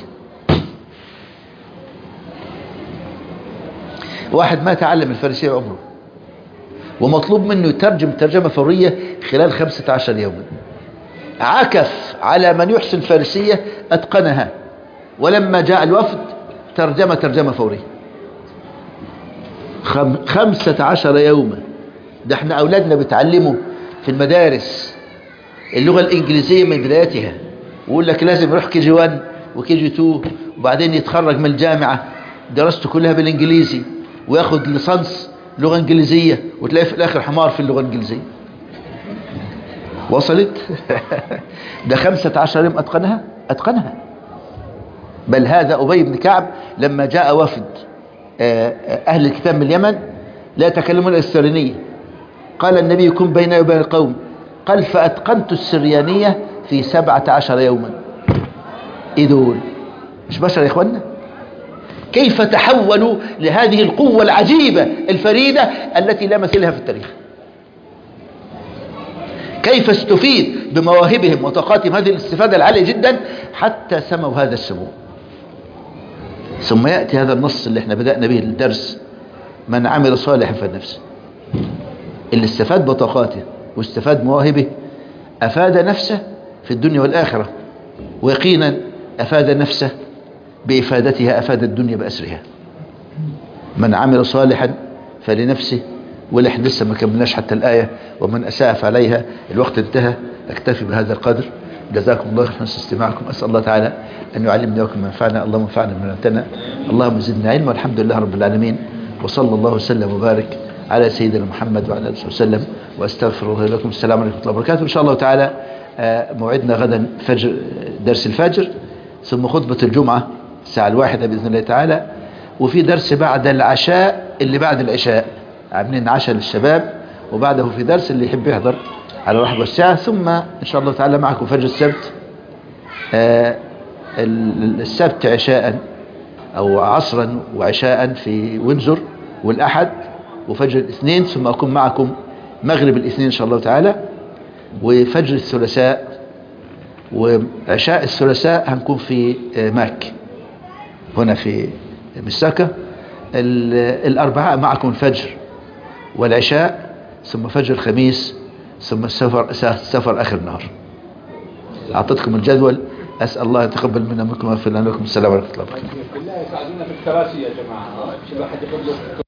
واحد ما تعلم الفارسية عمره ومطلوب منه يترجم ترجمة فورية خلال 15 يوما عكف على من يحسن الفارسية أتقنها ولما جاء الوفد ترجمة ترجمة فورية خم... خمسة عشر يوما ده احنا أولادنا بتعلموا في المدارس اللغة الإنجليزية من بدايتها ويقول لك لازم يروح كي جي 1 وكي جي 2 وبعدين يتخرج من الجامعة دراسته كلها بالإنجليزي وياخد ليسانس لغة إنجليزية وتلاقي في الآخر حمار في اللغة الإنجليزية وصلت ده خمسة عشر يوم أتقنها أتقنها بل هذا أبي بن كعب لما جاء وفد أهل الكتاب من اليمن لا يتكلمون السريانية قال النبي كن بيني وبين القوم قال فأتقنت السريانية في سبعة عشر يوما إيه دول مش بشر يا إخوانا كيف تحولوا لهذه القوة العجيبة الفريدة التي لا مثيلها في التاريخ كيف استفيد بمواهبهم وطاقاتهم هذه الاستفادة العالية جدا حتى سموا هذا السمو ثم يأتي هذا النص اللي احنا بدأنا به الدرس من عمل صالحا فالنفس اللي استفاد بطاقاته واستفاد مواهبه أفاد نفسه في الدنيا والآخرة ويقينا أفاد نفسه بإفادتها أفاد الدنيا بأسرها من عمل صالحا فلنفسه ولا احنا لسه ما كملناش حتى الآية ومن أساء فعليها الوقت انتهى أكتفي بهذا القدر جزاكم الله خير حسن استماعكم أسأل الله تعالى أن يعلمنا وكم ينفعنا اللهم انفعنا بما علمتنا اللهم زدنا علما والحمد لله رب العالمين وصلى الله وسلم وبارك على سيدنا محمد وعلى اله وسلم واستغفر الله لكم السلام عليكم ورحمه الله وبركاته ان شاء الله تعالى موعدنا غدا فجر درس الفجر ثم خطبه الجمعه الساعه الواحدة باذن الله تعالى وفي درس بعد العشاء اللي بعد العشاء عاملين عشاء للشباب وبعده في درس اللي يحب يحضر على الرحب والسعة ثم ان شاء الله تعالى معكم فجر السبت السبت عشاء او عصرا وعشاء في وينزور والاحد وفجر الاثنين ثم أكون معكم مغرب الاثنين إن شاء الله تعالى وفجر الثلاثاء وعشاء الثلاثاء هنكون في ماك هنا في مساكة الأربعاء معكم الفجر والعشاء ثم فجر الخميس ثم السفر سفر آخر النهار أعطيتكم الجدول أسأل الله يتقبل منا منكم ويغفر لنا لكم السلام عليكم ورحمة الله وبركاته بالله يساعدونا في الكراسي يا جماعة مش الواحد ياخذ له